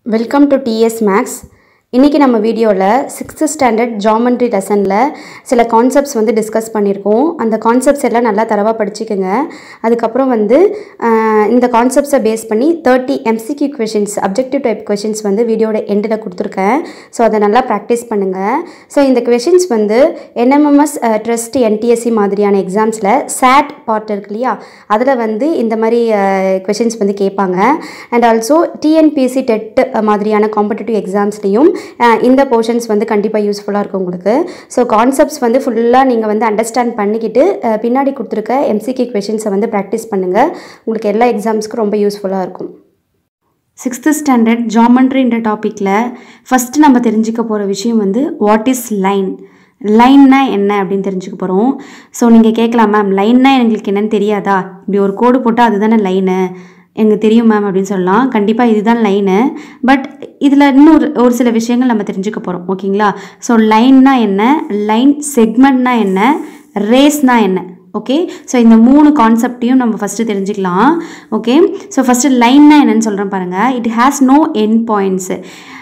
welcome to DS maths இன்றைக்கி நம்ம வீடியோவில் சிக்ஸ்த்து ஸ்டாண்டர்ட் ஜாமெண்ட்ரி லெசனில் சில கான்செப்ட்ஸ் வந்து டிஸ்கஸ் பண்ணியிருக்கோம் அந்த கான்செப்ட்ஸ் எல்லாம் நல்லா தரவாக படிச்சுக்கோங்க அதுக்கப்புறம் வந்து ஆஹ், இந்த கான்செப்ட்ஸை பேஸ் பண்ணி thirty MCQ questions objective type questions வந்து வீடியோட எண்டில் கொடுத்துருக்கேன் ஸோ அதை நல்லா ப்ராக்டிஸ் பண்ணுங்கள் ஸோ இந்த கொஷின்ஸ் வந்து என்எம்எம்எஸ் ட்ரஸ்ட் என்டிஎஸ்சி மாதிரியான எக்ஸாம்ஸில் சேட் பார்ட் இருக்கு இல்லையா அதில் வந்து இந்த மாதிரி கொஷின்ஸ் வந்து கேட்பாங்க அண்ட் ஆல்சோ டிஎன்பிஎஸ்சி டெட் மாதிரியான காம்படிட்டிவ் எக்ஸாம்ஸ்லேயும் இந்த போர்ஷன்ஸ் வந்து கண்டிப்பாக யூஸ்ஃபுல்லாக இருக்கும் உங்களுக்கு ஸோ கான்செப்ட்ஸ் வந்து ஃபுல்லாக நீங்கள் வந்து அண்டர்ஸ்டாண்ட் பண்ணிக்கிட்டு அஹ், பின்னாடி கொடுத்துருக்க எம்சிகே கொஷின்ஸை வந்து ப்ராக்டிஸ் பண்ணுங்கள் உங்களுக்கு எல்லா எக்ஸாம்ஸ்க்கும் ரொம்ப யூஸ்ஃபுல்லாக இருக்கும் சிக்ஸ்த்து ஸ்டாண்டர்ட் ஜாமெண்ட்ரின்ற டாப்பிக்கில் ஃபஸ்ட்டு நம்ம தெரிஞ்சுக்க போகிற விஷயம் வந்து வாட் இஸ் லைன் லைன்னா என்ன அப்படின்னு தெரிஞ்சுக்க போகிறோம் ஸோ நீங்கள் கேட்கலாம் மேம் லைன்னா எங்களுக்கு என்னன்னு தெரியாதா இப்படி ஒரு கோடு போட்டால் அதுதானே லைனு எனக்கு தெரியும் மேம் அப்படின்னு சொல்லலாம் கண்டிப்பாக இதுதான் லைனு பட் இதில் இன்னும் ஒரு ஒரு சில விஷயங்கள் நம்ம தெரிஞ்சுக்க போகிறோம் ஓகேங்களா ஸோ லைன்னா என்ன லைன் செக்மெண்ட்னா என்ன ரேஸ்னா என்ன ஓகே ஸோ இந்த மூணு கான்செப்டையும் நம்ம ஃபஸ்ட்டு தெரிஞ்சுக்கலாம் ஓகே ஸோ ஃபஸ்ட்டு லைன்னா என்னன்னு சொல்கிறேன் பாருங்கள் it has no end points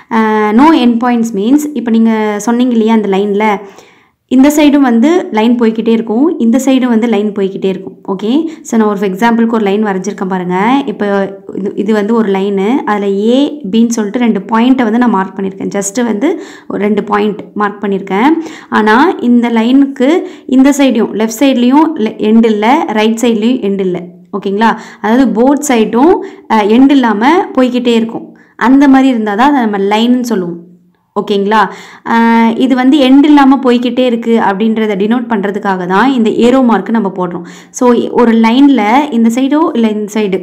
no end points means இப்போ நீங்கள் சொன்னீங்க இல்லையா அந்த லைனில் இந்த சைடும் வந்து லைன் போய்க்கிட்டே இருக்கும் இந்த சைடும் வந்து லைன் போய்க்கிட்டே இருக்கும் ஓகே ஸோ நான் ஒரு எக்ஸாம்பிளுக்கு ஒரு லைன் வரைஞ்சிருக்கேன் பாருங்கள் இப்போ இது இது வந்து ஒரு லைனு அதில் ஏ பின்னு சொல்லிட்டு ரெண்டு பாயிண்ட்டை வந்து நான் மார்க் பண்ணியிருக்கேன் ஜஸ்ட்டு வந்து ஒரு ரெண்டு பாயிண்ட் மார்க் பண்ணியிருக்கேன் ஆனால் இந்த லைனுக்கு இந்த சைடையும் லெஃப்ட் சைட்லேயும் எண்டு இல்லை ரைட் சைட்லேயும் எண்டு இல்லை ஓகேங்களா அதாவது போத் சைடும் எண்டு இல்லாமல் போய்க்கிட்டே இருக்கும் அந்த மாதிரி இருந்தால் தான் அதை நம்ம லைன்னு சொல்லுவோம் ஓகேங்களா ஆஹ் இது வந்து எண்ட் இல்லாமல் போய்க்கிட்டே இருக்குது அப்படின்றத டினோட் பண்ணுறதுக்காக தான் இந்த ஏரோ மார்க் நம்ம போடுறோம் ஸோ ஒரு லைனில் இந்த சைடோ இல்லை இந்த சைடு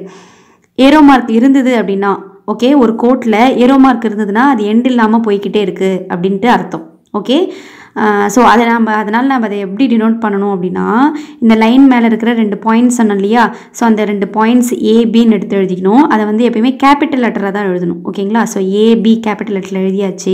ஏரோ மார்க் இருந்தது அப்படின்னா ஓகே ஒரு கோட்டில் ஏரோ மார்க் இருந்ததுன்னா அது எண்ட் இல்லாமல் போய்க்கிட்டே இருக்குது அப்படின்ட்டு அர்த்தம் ஓகே ஸோ அதை நம்ம அதனால் நம்ம அதை எப்படி டினோட் பண்ணணும் அப்படின்னா இந்த லைன் மேலே இருக்கிற ரெண்டு பாயிண்ட்ஸ் சொன்னோம் இல்லையா ஸோ அந்த ரெண்டு பாயிண்ட்ஸ் ஏபின்னு எடுத்து எழுதிக்கணும் அதை வந்து எப்பயுமே கேபிட்டல் லெட்டராக தான் எழுதணும் ஓகேங்களா ஸோ ஏபி கேபிட்டல் லெட்டரில் எழுதியாச்சு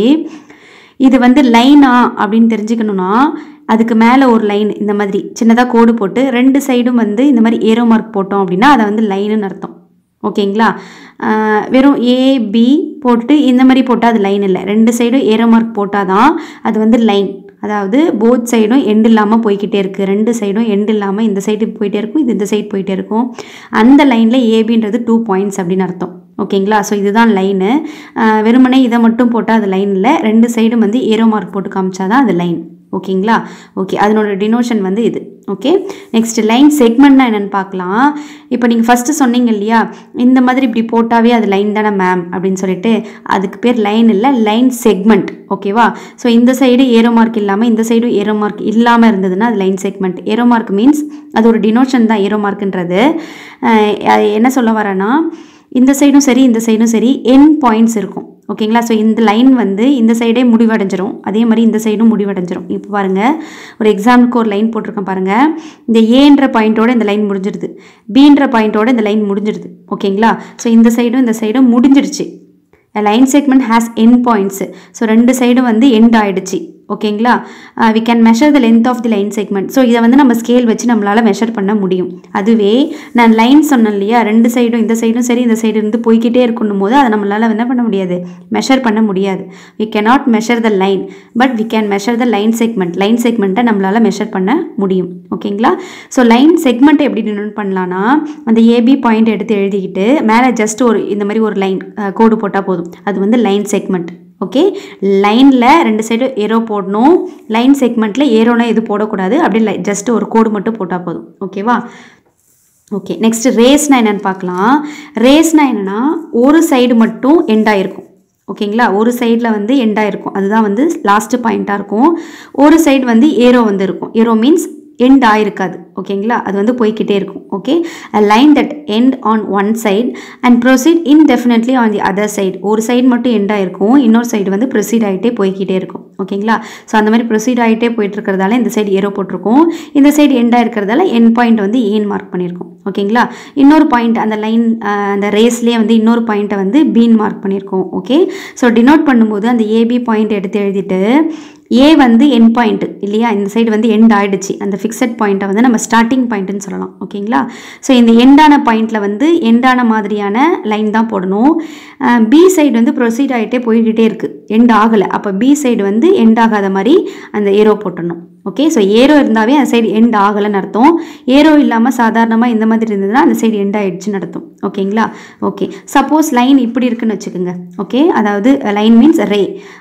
இது வந்து லைனா அப்படின்னு தெரிஞ்சுக்கணுன்னா அதுக்கு மேலே ஒரு லைன் இந்த மாதிரி சின்னதாக கோடு போட்டு ரெண்டு சைடும் வந்து இந்த மாதிரி ஏரோ மார்க் போட்டோம் அப்படின்னா அதை வந்து லைனுன்னு அர்த்தம் ஓகேங்களா ஆஹ் வெறும் ஏபி போட்டு இந்த மாதிரி போட்டால் அது லைன் இல்லை ரெண்டு சைடும் ஏரோ மார்க் போட்டால் தான் அது வந்து லைன் அதாவது போத் சைடும் எண்டு இல்லாமல் போய்க்கிட்டே இருக்குது ரெண்டு சைடும் எண்டு இல்லாமல் இந்த சைடு போயிட்டே இருக்கும் இது இந்த சைடு போயிட்டே இருக்கும் அந்த லைனில் ஏபின்றது டூ பாயிண்ட்ஸ் அப்படின்னு அர்த்தம் ஓகேங்களா ஸோ இதுதான் லைனு வெறுமனே இதை மட்டும் போட்டால் அது லைன் இல்லை ரெண்டு சைடும் வந்து ஏரோ மார்க் போட்டு காமிச்சா தான் அது லைன் ஓகேங்களா ஓகே அதனோட டினோஷன் வந்து இது ஓகே நெக்ஸ்ட் லைன் செக்மெண்ட்னா என்னென்னு பார்க்கலாம் இப்போ நீங்கள் ஃபஸ்ட்டு சொன்னீங்க இல்லையா இந்த மாதிரி இப்படி போட்டாவே அது லைன் தானே மேம் அப்படின்னு சொல்லிட்டு அதுக்கு பேர் லைன் இல்லை லைன் செக்மெண்ட் ஓகேவா ஸோ இந்த சைடு ஏரோ மார்க் இல்லாமல் இந்த சைடும் ஏரோ மார்க் இல்லாமல் இருந்ததுன்னா அது line segment arrow mark means அது ஒரு டினோஷன் தான் ஏரோ மார்க்குன்றது என்ன சொல்ல வரேன்னா இந்த சைடும் சரி இந்த சைடும் சரி என் பாயிண்ட்ஸ் இருக்கும் ஓகேங்களா ஸோ இந்த லைன் வந்து இந்த சைடே முடிவடைஞ்சிரும் அதே மாதிரி இந்த சைடும் முடிவடைஞ்சிரும் இப்போ பாருங்கள் ஒரு எக்ஸாம்பிளுக்கு ஒரு லைன் போட்டிருக்கேன் பாருங்கள் இந்த ஏன்ற பாயிண்ட்டோட இந்த லைன் முடிஞ்சிருது பீன்ற பாயிண்ட்டோட இந்த லைன் முடிஞ்சிருது ஓகேங்களா ஸோ இந்த சைடும் இந்த சைடும் முடிஞ்சிருச்சு line segment has n points so ரெண்டு சைடும் வந்து எண்ட் ஆயிடுச்சு ஓகேங்களா we can measure the length of the line segment so இதை வந்து நம்ம ஸ்கேல் வச்சு நம்மளால் மெஷர் பண்ண முடியும் அதுவே நான் லைன் சொன்னேன் இல்லையா ரெண்டு சைடும் இந்த சைடும் சரி இந்த சைடு இருந்து போய்க்கிட்டே இருக்கணும் போது அதை நம்மளால் என்ன பண்ண முடியாது மெஷர் பண்ண முடியாது we cannot measure the line but we can measure the line segment line செக்மெண்ட்டை நம்மளால் மெஷர் பண்ண முடியும் ஓகேங்களா ஸோ லைன் செக்மெண்ட்டை எப்படி டினோட் பண்ணலான்னா அந்த ஏபி பாயிண்ட் எடுத்து எழுதிக்கிட்டு மேலே ஜஸ்ட் ஒரு இந்த மாதிரி ஒரு லைன் கோடு போட்டால் போதும் அது வந்து லைன் செக்மெண்ட் ஓகே லைனில் ரெண்டு சைடு ஏரோ போடணும் லைன் செக்மெண்ட்டில் ஏரோலாம் எதுவும் போடக்கூடாது அப்படியே லை ஜஸ்ட் ஒரு கோடு மட்டும் போட்டால் போதும் ஓகேவா ஓகே நெக்ஸ்ட் ரேஸ்னா என்னென்னு பார்க்கலாம் ரேஸ்னா என்னென்னா ஒரு சைடு மட்டும் எண்டாக இருக்கும் ஓகேங்களா ஒரு சைடில் வந்து எண்டாக இருக்கும் அதுதான் வந்து லாஸ்ட்டு பாயிண்ட்டாக இருக்கும் ஒரு சைடு வந்து ஏரோ வந்து இருக்கும் ஏரோ மீன்ஸ் எண்ட் ஆயிருக்காது ஓகேங்களா அது வந்து போய்க்கிட்டே இருக்கும் okay a line that end on one side and proceed indefinitely on the other side ஒரு சைடு மட்டும் எண்ட் ஆயிருக்கும் இன்னொரு சைடு வந்து ப்ரொசீட் ஆகிட்டே போய்க்கிட்டே இருக்கும் ஓகேங்களா ஸோ அந்த மாதிரி ப்ரொசீட் ஆகிட்டே போயிட்டு இருக்கிறதால இந்த சைடு ஏரோ போட்டிருக்கும் இந்த சைடு எண்ட் ஆயிருக்கிறதால என் பாயிண்ட் வந்து ஏன் மார்க் பண்ணியிருக்கோம் ஓகேங்களா இன்னொரு பாயிண்ட் அந்த லைன் அந்த ரேஸ்லேயே வந்து இன்னொரு பாயிண்ட்டை வந்து பீன் மார்க் பண்ணியிருக்கோம் ஓகே ஸோ டினோட் பண்ணும்போது அந்த ஏபி பாயிண்ட் எடுத்து எழுதிட்டு ஏ வந்து என் பாயிண்ட் இல்லையா இந்த சைடு வந்து எண்ட் ஆயிடுச்சு அந்த ஃபிக்ஸட் பாயிண்ட்டை வந்து நம்ம ஸ்டார்டிங் பாயிண்ட்டுன்னு சொல்லலாம் ஓகேங்களா ஸோ இந்த எண்டான பாயிண்டில் வந்து எண்டான மாதிரியான லைன் தான் போடணும் பி சைடு வந்து ப்ரொசீட் ஆகிட்டே போய்கிட்டே இருக்குது எண்ட் ஆகலை அப்போ பி சைடு வந்து எண்ட் ஆகாத மாதிரி அந்த ஏரோ போட்டுடணும் ஓகே ஸோ ஏரோ இருந்தாவே அந்த சைடு எண்ட் ஆகலைன்னு அர்த்தம் ஏரோ இல்லாமல் சாதாரணமாக இந்த மாதிரி இருந்ததுன்னா அந்த சைடு எண்ட் ஆயிடுச்சுன்னு அர்த்தம் ஓகேங்களா ஓகே சப்போஸ் லைன் இப்படி இருக்குன்னு வச்சுக்கோங்க ஓகே அதாவது லைன் மீன்ஸ் ரே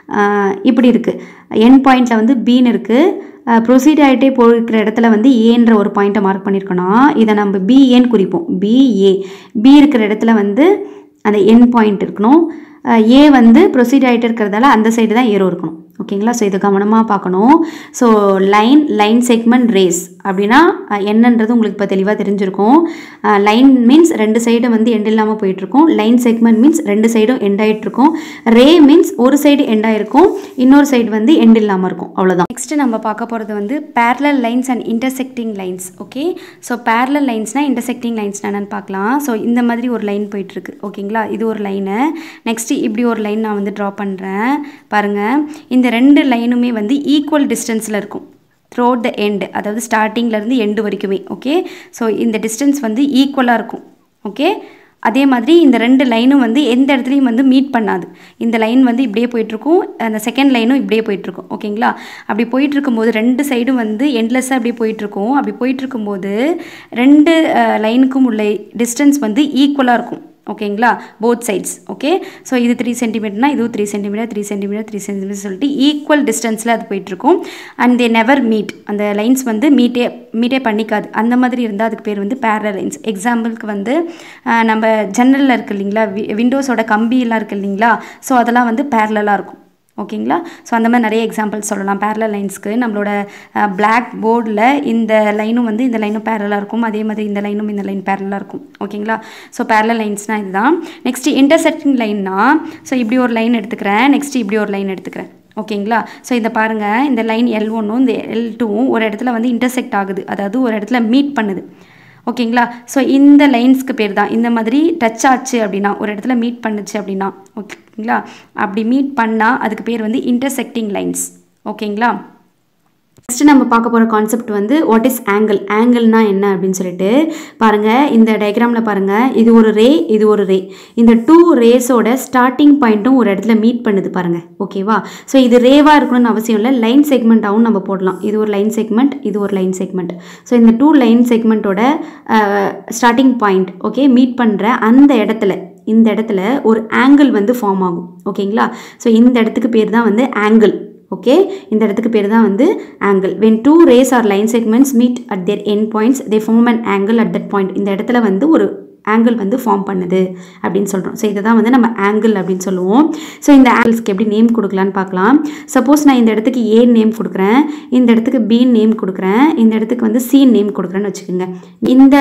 இப்படி இருக்குது எண்ட் பாயிண்டில் வந்து பீன் இருக்குது ப்ரொசீட் ஆகிட்டே போயிருக்கிற இடத்துல வந்து ஏன்ற ஒரு பாயிண்ட்டை மார்க் பண்ணியிருக்கோன்னா இதை நம்ம பிஏன்னு குறிப்போம் பிஏ பி இருக்கிற இடத்துல வந்து அந்த என் பாயிண்ட் இருக்கணும் ஏ வந்து ப்ரொசீட் ஆகிட்டு இருக்கிறதால அந்த சைடு தான் ஏரோ இருக்கணும் ஓகேங்களா ஸோ இதை கவனமாக பார்க்கணும் so line line segment rays அப்படின்னா அஹ், என்னன்றது உங்களுக்கு இப்போ தெளிவாக தெரிஞ்சிருக்கும் லைன் மீன்ஸ் ரெண்டு சைடும் வந்து எண்ட் இல்லாமல் போயிட்டுருக்கும் லைன் செக்மெண்ட் மீன்ஸ் ரெண்டு சைடும் எண்ட் ஆகிட்டுருக்கும் ரே மீன்ஸ் ஒரு சைடு எண்ட் ஆகிருக்கும் இன்னொரு சைடு வந்து எண்ட் இல்லாமல் இருக்கும் அவ்வளோதான் நெக்ஸ்ட் நம்ம பார்க்க போகிறது வந்து parallel lines and intersecting lines okay so parallel லைன்ஸ்னால் இன்டர்செக்டிங் லைன்ஸ் என்னன்னு பார்க்கலாம் ஸோ இந்த மாதிரி ஒரு லைன் போயிட்டுருக்கு ஓகேங்களா இது ஒரு லைனு நெக்ஸ்ட்டு இப்படி ஒரு லைன் நான் வந்து ட்ரா பண்ணுறேன் பாருங்கள் இந்த ரெண்டு லைனுமே வந்து ஈக்குவல் டிஸ்டன்ஸில் இருக்கும் த்ரோட் த எண்டு அதாவது ஸ்டார்டிங்லேருந்து எண்டு வரைக்குமே ஓகே ஸோ இந்த டிஸ்டன்ஸ் வந்து ஈக்குவலாக இருக்கும் ஓகே அதே மாதிரி இந்த ரெண்டு லைனும் வந்து எந்த இடத்துலையும் வந்து மீட் பண்ணாது இந்த லைன் வந்து இப்படியே போயிட்டுருக்கும் அந்த செகண்ட் லைனும் இப்படியே போயிட்டுருக்கும் ஓகேங்களா அப்படி போயிட்டு இருக்கும்போது ரெண்டு சைடும் வந்து எண்ட்லெஸ்ஸாக அப்படியே போயிட்டுருக்கும் அப்படி போயிட்டு இருக்கும்போது ரெண்டு லைனுக்கும் உள்ள டிஸ்டன்ஸ் வந்து ஈக்குவலாக இருக்கும் ஓகேங்களா போத் சைட்ஸ் ஓகே ஸோ இது த்ரீ சென்டிமீட்டர்னா இதுவும் three centimetre three centimetre three centimetre சொல்லிட்டு ஈக்குவல் டிஸ்டன்ஸில் அது போயிட்டுருக்கும் அண்ட் தே நெவர் மீட் அந்த லைன்ஸ் வந்து மீட்டே மீட்டே பண்ணிக்காது அந்த மாதிரி இருந்தால் அதுக்கு பேர் வந்து பேரல் லைன்ஸ் எக்ஸாம்பிளுக்கு வந்து அஹ், நம்ம ஜன்னலில் இருக்கு இல்லைங்களா விண்டோஸோட கம்பியெல்லாம் இருக்கு இல்லைங்களா ஸோ அதெல்லாம் வந்து பேரலாக இருக்கும் ஓகேங்களா ஸோ அந்த மாதிரி நிறைய எக்ஸாம்பிள்ஸ் சொல்லலாம் பேரலல் லைன்ஸ்க்கு நம்மளோட பிளாக் போர்டில் இந்த லைனும் வந்து இந்த லைனும் பேரலாக இருக்கும் அதே மாதிரி இந்த லைனும் இந்த லைன் பேரலாக இருக்கும் ஓகேங்களா ஸோ பேரலல் லைன்ஸ்னால் இதுதான் நெக்ஸ்ட் இன்டர்செக்டிங் லைன்னா ஸோ இப்படி ஒரு லைன் எடுத்துக்கிறேன் நெக்ஸ்ட் இப்படி ஒரு லைன் எடுத்துக்கிறேன் ஓகேங்களா ஸோ இந்த பாருங்கள் இந்த லைன் எல் ஒன்றும் இந்த எல் டூவும் ஒரு இடத்துல வந்து இன்டர்செக்ட் ஆகுது அதாவது ஒரு இடத்துல மீட் பண்ணுது ஓகேங்களா ஸோ இந்த லைன்ஸ்க்கு பேர் தான் இந்த மாதிரி டச் ஆச்சு அப்படின்னா ஒரு இடத்துல மீட் பண்ணுச்சு அப்படின்னா ஓகேங்களா அப்படி மீட் பண்ணால் அதுக்கு பேர் வந்து இன்டர்செக்டிங் லைன்ஸ் ஓகேங்களா நெக்ஸ்ட் நம்ம பார்க்க போகிற கான்செப்ட் வந்து வாட் இஸ் ஆங்கிள் ஆங்கிள்னா என்ன அப்படின்னு சொல்லிட்டு பாருங்கள் இந்த டயக்ராமில் பாருங்கள் இது ஒரு ரே இது ஒரு ரே இந்த டூ ரேஸோட ஸ்டார்டிங் பாயிண்ட்டும் ஒரு இடத்துல மீட் பண்ணுது பாருங்கள் ஓகேவா ஸோ இது ரேவாக இருக்கணும்னு அவசியம் இல்லை லைன் செக்மெண்ட்டாகவும் நம்ம போடலாம் இது ஒரு லைன் செக்மெண்ட் இது ஒரு லைன் செக்மெண்ட் ஸோ இந்த டூ லைன் செக்மெண்ட்டோட ஸ்டார்டிங் பாயிண்ட் ஓகே மீட் பண்ணுற அந்த இடத்துல இந்த இடத்துல ஒரு ஆங்கிள் வந்து ஃபார்ம் ஆகும் ஓகேங்களா ஸோ இந்த இடத்துக்கு பேர் தான் வந்து ஆங்கிள் ஓகே இந்த இடத்துக்கு பேர் தான் வந்து angle when two rays or line segments meet at their end points they form an angle at that point இந்த இடத்துல வந்து ஒரு ஆங்கிள் வந்து ஃபார்ம் பண்ணுது அப்படின்னு சொல்கிறோம் ஸோ இதை தான் வந்து நம்ம ஆங்கிள் அப்படின்னு சொல்லுவோம் ஸோ இந்த ஆங்கிள்ஸ்க்கு எப்படி நேம் கொடுக்கலான்னு பார்க்கலாம் சப்போஸ் நான் இந்த இடத்துக்கு ஏ நேம் கொடுக்குறேன் இந்த இடத்துக்கு பி நேம் கொடுக்குறேன் இந்த இடத்துக்கு வந்து சி நேம் கொடுக்குறேன்னு வச்சுக்கோங்க இந்த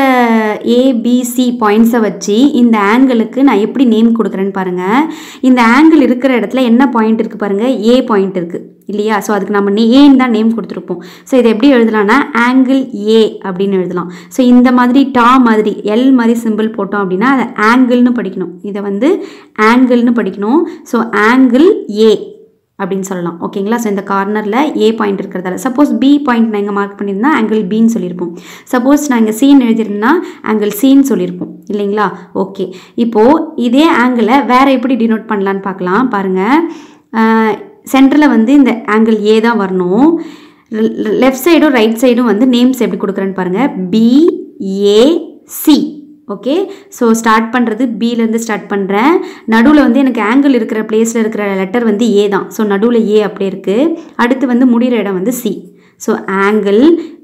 ஏபிசி பாயிண்ட்ஸை வச்சு இந்த ஆங்கிளுக்கு நான் எப்படி நேம் கொடுக்குறேன்னு பாருங்கள் இந்த ஆங்கிள் இருக்கிற இடத்துல என்ன பாயிண்ட் இருக்குது பாருங்கள் ஏ பாயிண்ட் இருக்குது இல்லையா ஸோ அதுக்கு நம்ம நே ஏன்னு தான் நேம் கொடுத்துருப்போம் ஸோ இதை எப்படி எழுதலாம்னா ஆங்கிள் ஏ அப்படின்னு எழுதலாம் ஸோ இந்த மாதிரி டா மாதிரி எல் மாதிரி சிம்பிள் போட்டோம் அப்படின்னா அதை ஆங்கிள்னு படிக்கணும் இதை வந்து ஆங்கிள்னு படிக்கணும் ஸோ ஆங்கிள் ஏ அப்படின்னு சொல்லலாம் ஓகேங்களா ஸோ இந்த கார்னரில் ஏ பாயிண்ட் இருக்கிறதால சப்போஸ் பி பாயிண்ட் நான் இங்கே மார்க் பண்ணியிருந்தா ஆங்கிள் பின்னு சொல்லியிருப்போம் சப்போஸ் நான் இங்கே சீன் எழுதியிருந்தேன்னா ஆங்கிள் சின்னு சொல்லியிருப்போம் இல்லைங்களா ஓகே இப்போது இதே ஆங்கிளை வேறு எப்படி டினோட் பண்ணலான்னு பார்க்கலாம் பாருங்கள் சென்டரில் வந்து இந்த ஆங்கிள் ஏ தான் வரணும் லெஃப்ட் சைடும் ரைட் சைடும் வந்து நேம்ஸ் எப்படி கொடுக்குறேன்னு பாருங்கள் B A C okay so start பண்ணுறது பிலேருந்து ஸ்டார்ட் பண்ணுறேன் நடுவில் வந்து எனக்கு ஆங்கிள் இருக்கிற பிளேஸில் இருக்கிற லெட்டர் வந்து ஏ தான் ஸோ நடுவில் ஏ அப்படியே இருக்குது அடுத்து வந்து முடிகிற இடம் வந்து சி ஸோ ஆங்கிள்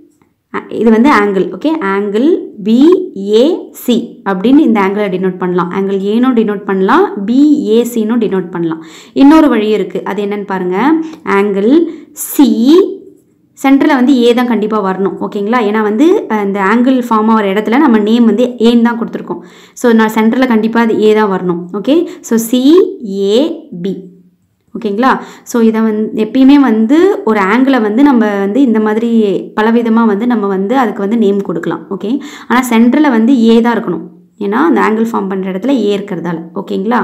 இது வந்து ஆங்கிள் ஓகே ஆங்கிள் பிஏசி அப்படின்னு இந்த ஆங்கிளை டினோட் பண்ணலாம் ஆங்கிள் ஏனும் டினோட் பண்ணலாம் பிஏசினும் டினோட் பண்ணலாம் இன்னொரு வழி இருக்குது அது என்னன்னு பாருங்கள் ஆங்கிள் சி சென்டரில் வந்து ஏ தான் கண்டிப்பாக வரணும் ஓகேங்களா ஏன்னா வந்து அஹ், இந்த ஆங்கிள் ஃபார்ம் ஆகிற இடத்துல நம்ம நேம் வந்து ஏன்னு தான் கொடுத்துருக்கோம் ஸோ நான் சென்டரில் கண்டிப்பாக அது ஏ தான் வரணும் ஓகே ஸோ சிஏபி ஓகேங்களா ஸோ இதை வந்து எப்பயுமே வந்து ஒரு ஆங்கிளை வந்து நம்ம வந்து இந்த மாதிரி பலவிதமாக வந்து நம்ம வந்து அதுக்கு வந்து நேம் கொடுக்கலாம் ஓகே ஆனால் சென்டரில் வந்து ஏ தான் இருக்கணும் ஏன்னா அந்த ஆங்கிள் ஃபார்ம் பண்ணுற இடத்துல ஏ இருக்கிறதால ஓகேங்களா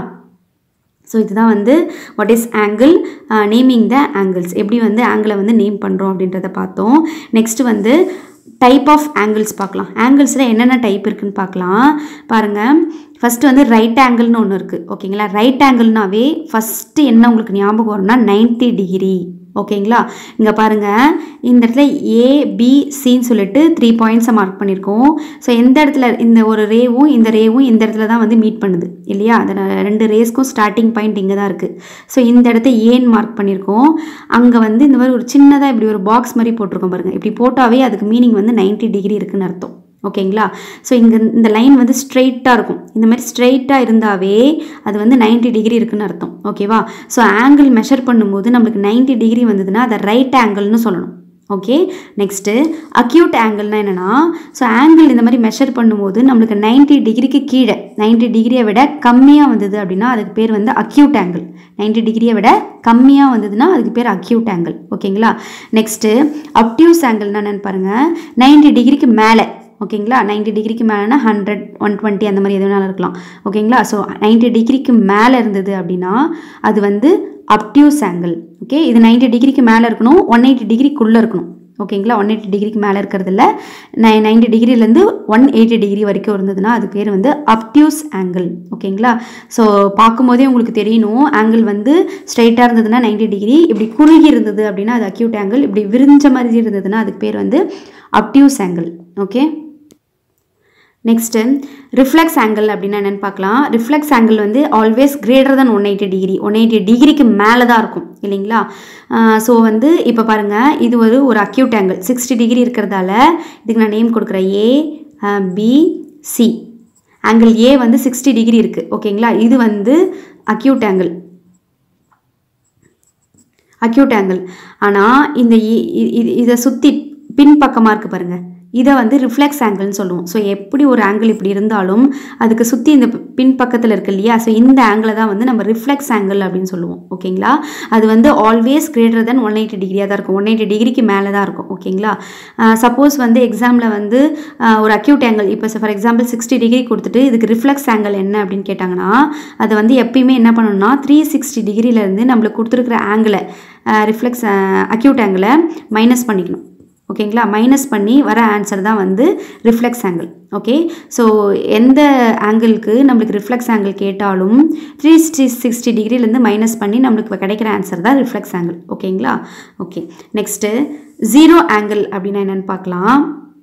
ஸோ இதுதான் வந்து what is angle naming the angles எப்படி வந்து ஆங்கிளை வந்து நேம் பண்ணுறோம் அப்படின்றத பார்த்தோம் நெக்ஸ்ட் வந்து டைப் ஆஃப் ஆங்கிள்ஸ் பார்க்கலாம் ஆங்கிள்ஸில் என்னென்ன டைப் இருக்குன்னு பார்க்கலாம் பாருங்கள் ஃபஸ்ட்டு வந்து ரைட் ஆங்கிள்னு ஒன்று இருக்குது ஓகேங்களா ரைட் ஆங்கிள்னாவே ஃபஸ்ட்டு என்ன உங்களுக்கு ஞாபகம் வரும்னா 90 டிகிரி ஓகேங்களா இங்கே பாருங்கள் இந்த இடத்துல ஏபிசின்னு சொல்லிட்டு த்ரீ பாயிண்ட்ஸை மார்க் பண்ணியிருக்கோம் ஸோ எந்த இடத்துல இந்த ஒரு ரேவும் இந்த ரேவும் இந்த இடத்துல தான் வந்து மீட் பண்ணுது இல்லையா அந்த ரெண்டு ரேஸ்க்கும் ஸ்டார்டிங் பாயிண்ட் இங்கே தான் இருக்குது ஸோ இந்த இடத்த ஏன்னு மார்க் பண்ணியிருக்கோம் அங்கே வந்து இந்த மாதிரி ஒரு சின்னதாக இப்படி ஒரு பாக்ஸ் மாதிரி போட்டிருக்கோம் பாருங்கள் இப்படி போட்டாவே அதுக்கு மீனிங் வந்து 90 டிகிரி இருக்குன்னு அர்த்தம் ஓகேங்களா ஸோ இங்கே இந்த லைன் வந்து ஸ்ட்ரெயிட்டாக இருக்கும் இந்த மாதிரி ஸ்ட்ரெயிட்டாக இருந்தாவே அது வந்து 90 டிகிரி இருக்குன்னு அர்த்தம் ஓகேவா ஸோ ஆங்கிள் மெஷர் பண்ணும்போது நம்மளுக்கு 90 டிகிரி வந்ததுன்னா அதை ரைட் ஆங்கிள்னு சொல்லணும் ஓகே நெக்ஸ்ட்டு அக்யூட் ஆங்கிள்னா என்னென்னா ஸோ ஆங்கிள் இந்த மாதிரி மெஷர் பண்ணும்போது நம்மளுக்கு 90 டிகிரிக்கு கீழே 90 டிகிரியை விட கம்மியாக வந்தது அப்படின்னா அதுக்கு பேர் வந்து அக்யூட் ஆங்கிள் 90 டிகிரியை விட கம்மியாக வந்ததுன்னா அதுக்கு பேர் அக்யூட் ஆங்கிள் ஓகேங்களா நெக்ஸ்ட்டு அப்டியூஸ் ஆங்கிள்னா என்னென்னு பாருங்கள் 90 டிகிரிக்கு மேலே ஓகேங்களா 90 டிகிரிக்கு மேலேனா ஹண்ட்ரட் ஒன் டுவெண்ட்டி அந்த மாதிரி எது வேணாலும் இருக்கலாம் ஓகேங்களா ஸோ 90 டிகிரிக்கு மேலே இருந்தது அப்படின்னா அது வந்து அப்டியூஸ் ஆங்கிள் ஓகே இது 90 டிகிரிக்கு மேலே இருக்கணும் ஒன் எயிட்டி டிகிரிக்குள்ளே இருக்கணும் ஓகேங்களா ஒன் எயிட்டி டிகிரிக்கு மேலே இருக்கிறதுல நை நைன்டி டிகிரிலேருந்து ஒன் எயிட்டி டிகிரி வரைக்கும் இருந்ததுன்னா அது பேர் வந்து அப்டியூஸ் ஆங்கிள் ஓகேங்களா ஸோ பார்க்கும்போதே உங்களுக்கு தெரியணும் ஆங்கிள் வந்து ஸ்ட்ரைட்டாக இருந்ததுன்னா 90 டிகிரி இப்படி குறுகி இருந்தது அப்படின்னா அது அக்யூட் ஆங்கிள் இப்படி விரிஞ்ச மாதிரி இருந்ததுன்னா அதுக்கு பேர் வந்து obtuse angle okay next reflex angle அப்படின்னா என்னென்னு பார்க்கலாம் ரிஃப்ளெக்ஸ் ஆங்கிள் வந்து always greater than one eighty degree one eighty டிகிரிக்கு மேலே தான் இருக்கும் இல்லைங்களா ஸோ வந்து இப்போ பாருங்கள் இது ஒரு ஒரு அக்யூட் ஆங்கிள் சிக்ஸ்டி டிகிரி இருக்கிறதால இதுக்கு நான் நேம் கொடுக்குறேன் A B C angle A வந்து சிக்ஸ்டி டிகிரி இருக்குது ஓகேங்களா இது வந்து அக்யூட் ஆங்கிள் அக்யூட் ஆங்கிள் ஆனால் இந்த இ- இ- இ- இதை சுற்றி பின்பக்கமாக இருக்குது பாருங்கள் இதை வந்து ரிஃப்ளெக்ஸ் ஆங்கிள்னு சொல்லுவோம் ஸோ எப்படி ஒரு ஆங்கிள் இப்படி இருந்தாலும் அதுக்கு சுற்றி இந்த பி- பின்பக்கத்தில் இருக்கு இல்லையா ஸோ இந்த ஆங்கிளை தான் வந்து நம்ம ரிஃப்ளெக்ஸ் ஆங்கிள் அப்படின்னு சொல்லுவோம் ஓகேங்களா அது வந்து always greater then one eighty டிகிரியாக தான் இருக்கும் ஒன் எயிட்டி டிகிரிக்கு மேலே தான் இருக்கும் ஓகேங்களா சப்போஸ் வந்து எக்ஸாமில் வந்து ஆஹ், ஒரு அக்யூட் ஆங்கிள் இப்போ ஃபார் எக்ஸாம்பிள் சிக்ஸ்டி டிகிரி கொடுத்துட்டு இதுக்கு ரிஃப்ளெக்ஸ் ஆங்கிள் என்ன அப்படின்னு கேட்டாங்கன்னா அதை வந்து எப்பயுமே என்ன பண்ணணும்னா த்ரீ சிக்ஸ்டி டிகிரிலேருந்து நம்மளுக்கு கொடுத்துருக்குற ஆங்கிளை ரிஃப்ளெக்ஸ் அக்யூட் ஆங்கிளை மைனஸ் பண்ணிக்கணும் ஓகேங்களா மைனஸ் பண்ணி வர ஆன்சர் தான் வந்து ரிஃப்ளெக்ஸ் ஆங்கிள் ஓகே ஸோ எந்த ஆங்கிளுக்கு நம்மளுக்கு ரிஃப்ளெக்ஸ் ஆங்கிள் கேட்டாலும் த்ரீ சிக்ஸ்டி சிக்ஸ்டி டிகிரிலேருந்து மைனஸ் பண்ணி நம்மளுக்கு கிடைக்கிற ஆன்சர் தான் ரிஃப்ளெக்ஸ் ஆங்கிள் ஓகேங்களா ஓகே நெக்ஸ்ட்டு ஜீரோ ஆங்கிள் அப்படின்னா என்னென்னு பார்க்கலாம்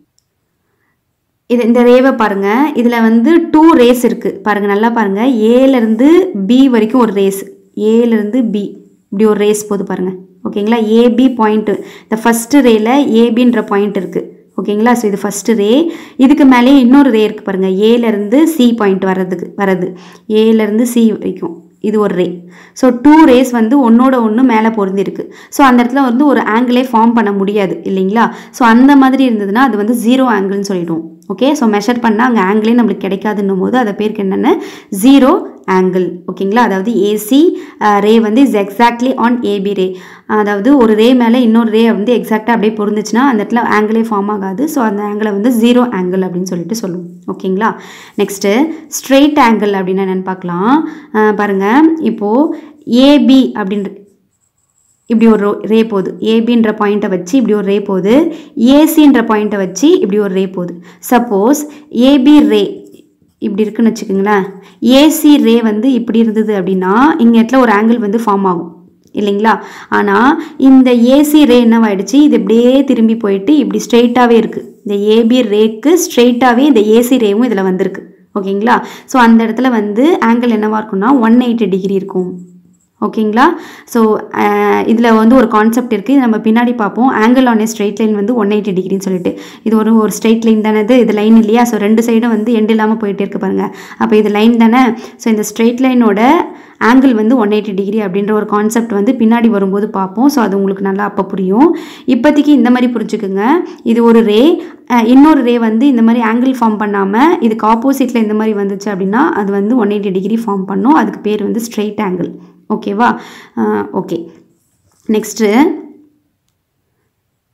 இது இந்த ரேவை பாருங்க இதில் வந்து டூ ரேஸ் இருக்குது பாருங்க நல்லா பாருங்க ஏலேருந்து பி வரைக்கும் ஒரு ரேஸ் ஏலேருந்து பி இப்படி ஒரு ரேஸ் போகுது பாருங்க ஓகேங்களா ஏபி பாயிண்ட்டு இந்த ஃபஸ்ட்டு ரேல ஏபின்ற பாயிண்ட் இருக்குது ஓகேங்களா ஸோ இது ஃபஸ்ட்டு ரே இதுக்கு மேலே இன்னொரு ரே இருக்குது பாருங்கள் ஏலேருந்து சி பாயிண்ட் வர்றதுக்கு வர்றது ஏலேருந்து சி வரைக்கும் இது ஒரு ரே ஸோ டூ ரேஸ் வந்து ஒன்னோட ஒன்று மேலே பொருந்திருக்கு ஸோ அந்த இடத்துல வந்து ஒரு ஆங்கிளே ஃபார்ம் பண்ண முடியாது இல்லைங்களா ஸோ அந்த மாதிரி இருந்ததுன்னா அது வந்து ஜீரோ ஆங்கிள்னு சொல்லிடுவோம் ஓகே ஸோ மெஷர் பண்ணால் அங்கே ஆங்கிளே நம்மளுக்கு கிடைக்காதுன்னும் போது அதை பேருக்கு என்னென்ன ஜீரோ ஆங்கிள் ஓகேங்களா அதாவது ஏசி ரே வந்து is exactly on AB ray அதாவது ஒரு ரே மேலே இன்னொரு ரே வந்து எக்ஸாக்டாக அப்படியே பொருந்துச்சுன்னா அந்த இடத்துல ஆங்கிளே ஃபார்ம் ஆகாது ஸோ அந்த ஆங்கிளை வந்து ஜீரோ ஆங்கிள் அப்படின்னு சொல்லிட்டு சொல்லுவோம் ஓகேங்களா நெக்ஸ்ட்டு ஸ்ட்ரெயிட் ஆங்கிள் அப்படின்னு என்னென்னு பார்க்கலாம் அஹ் பாருங்க இப்போது ஏபி அப்படின்ற இப்படி ஒரு ரே போகுது ஏபின்ற பாயிண்ட்டை வச்சு இப்படி ஒரு ரே போகுது ஏசின்ற பாயிண்ட்டை வச்சு இப்படி ஒரு ரே போகுது சப்போஸ் ஏபி ரே இப்படி இருக்குன்னு வச்சுக்கோங்களேன் ஏசி ரே வந்து இப்படி இருந்தது அப்படின்னா இங்கே இடத்துல ஒரு ஆங்கிள் வந்து ஃபார்ம் ஆகும் இல்லைங்களா ஆனால் இந்த ஏசி ரே என்னவாயிடுச்சு இது இப்படியே திரும்பி போயிட்டு இப்படி ஸ்ட்ரெயிட்டாகவே இருக்குது இந்த ஏபி ரேக்கு ஸ்ட்ரெயிட்டாகவே இந்த ஏசி ரேவும் இதில் வந்திருக்கு ஓகேங்களா ஸோ அந்த இடத்துல வந்து ஆங்கிள் என்னவா இருக்கும்னா ஒன் எயிட்டி டிகிரி இருக்கும் ஓகேங்களா ஸோ இதில் வந்து ஒரு கான்செப்ட் இருக்குது இது நம்ம பின்னாடி பார்ப்போம் angle on a straight line வந்து ஒன் எயிட்டி டிகிரின்னு சொல்லிட்டு இது ஒரு ஒரு ஸ்ட்ரெயிட் லைன் தானே இது இது லைன் இல்லையா ஸோ ரெண்டு சைடும் வந்து எண்ட் இல்லாமல் போயிட்டே இருக்கு பாருங்க அப்போ இது லைன் தானே ஸோ இந்த ஸ்ட்ரெயிட் லைனோட ஆங்கிள் வந்து ஒன் எயிட்டி டிகிரி அப்படின்ற ஒரு கான்செப்ட் வந்து பின்னாடி வரும்போது பார்ப்போம் ஸோ அது உங்களுக்கு நல்லா அப்போ புரியும் இப்போதைக்கு இந்த மாதிரி புரிஞ்சுக்குங்க இது ஒரு ரே இன்னொரு ரே வந்து இந்த மாதிரி ஆங்கிள் ஃபார்ம் பண்ணாமல் இதுக்கு ஆப்போசிட்டில் இந்த மாதிரி வந்துச்சு அப்படின்னா அது வந்து ஒன் எயிட்டி டிகிரி ஃபார்ம் பண்ணும் அதுக்கு பேர் வந்து ஸ்ட்ரெயிட் ஆங்கிள் ஓகேவா ஓகே நெக்ஸ்ட்டு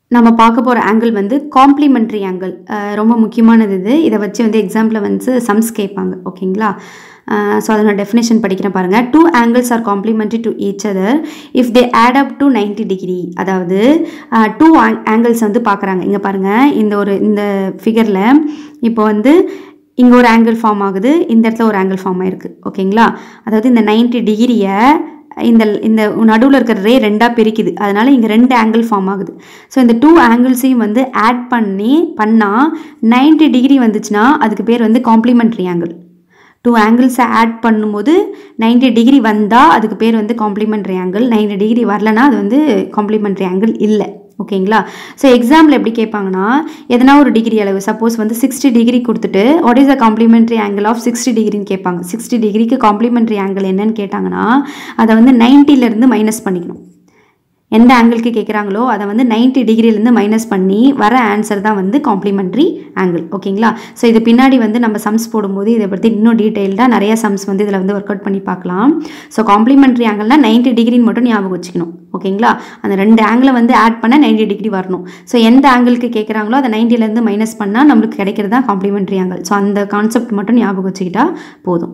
நம்ம பார்க்க போகிற ஆங்கிள் வந்து காம்ப்ளிமெண்ட்ரி ஆங்கிள் ரொம்ப முக்கியமானது இது இதை வச்சு வந்து எக்ஸாம்பிள் வந்து சம்ஸ் கேட்பாங்க ஓகேங்களா ஸோ அதனோட டெஃபினேஷன் படிக்கிறேன் பாருங்கள் two angles are complementary to each other if they add up to ninety degree அதாவது டூ ஆங்கிள்ஸ் வந்து பார்க்குறாங்க இங்கே பாருங்கள் இந்த ஒரு இந்த ஃபிகரில் இப்போ வந்து இங்கே ஒரு ஆங்கிள் ஃபார்ம் ஆகுது இந்த இடத்துல ஒரு ஆங்கிள் ஃபார்ம் ஆயிருக்கு ஓகேங்களா அதாவது இந்த நைன்டி டிகிரியை இந்த இந்த நடுவில் இருக்கிற ரே ரெண்டாக பிரிக்குது அதனால் இங்கே ரெண்டு ஆங்கிள் ஃபார்ம் ஆகுது ஸோ இந்த டூ ஆங்கிள்ஸையும் வந்து ஆட் பண்ணி பண்ணால் நைன்டி டிகிரி வந்துச்சுன்னா அதுக்கு பேர் வந்து காம்ப்ளிமெண்ட்ரி ஆங்கிள் டூ ஆங்கிள்ஸை ஆட் பண்ணும்போது நைன்டி டிகிரி வந்தால் அதுக்கு பேர் வந்து காம்ப்ளிமெண்ட்ரி ஆங்கிள் நைன்டி டிகிரி வரலனா அது வந்து காம்ப்ளிமெண்ட்ரி ஆங்கிள் இல்லை ஓகேங்களா ஸோ எக்ஸாம்பிள் எப்படி கேட்பாங்கன்னா எதனா ஒரு டிகிரி அளவு சப்போஸ் வந்து சிக்ஸ்டி டிகிரி கொடுத்துட்டு what is the complementary angle of sixty டிகிரின்னு கேட்பாங்க சிக்ஸ்டி டிகிரிக்கு காம்ப்ளிமெண்ட்ரி ஆங்கிள் என்னன்னு கேட்டாங்கன்னா அதை வந்து நைன்ட்டிலேருந்து மைனஸ் பண்ணிக்கணும் எந்த ஆங்கிளுக்கு கேட்குறாங்களோ அதை வந்து நைன்ட்டி டிகிரிலேருந்து மைனஸ் பண்ணி வர ஆன்சர் தான் வந்து காம்ப்ளிமெண்ட்ரி ஆங்கிள் ஓகேங்களா ஸோ இது பின்னாடி வந்து நம்ம சம்ஸ் போடும்போது இதை பற்றி இன்னும் டீட்டெயில்டாக நிறைய சம்ஸ் வந்து இதில் வந்து ஒர்க் அவுட் பண்ணி பார்க்கலாம் ஸோ காம்ப்ளிமெண்ட்ரி ஆங்கிள்னால் நைன்ட்டி டிகிரின்னு மட்டும் ஞாபகம் வச்சுக்கணும் ஓகேங்களா அந்த ரெண்டு ஆங்கிளை வந்து ஆட் பண்ண நைன்டி டிகிரி வரணும் ஸோ எந்த ஆங்கிளுக்கு கேட்குறாங்களோ அதை நைன்ட்டிலேருந்து மைனஸ் பண்ணால் நம்மளுக்கு கிடைக்கிறது தான் காம்ப்ளிமெண்ட்ரி ஆங்கிள் ஸோ அந்த கான்செப்ட் மட்டும் ஞாபகம் வச்சுக்கிட்டா போதும்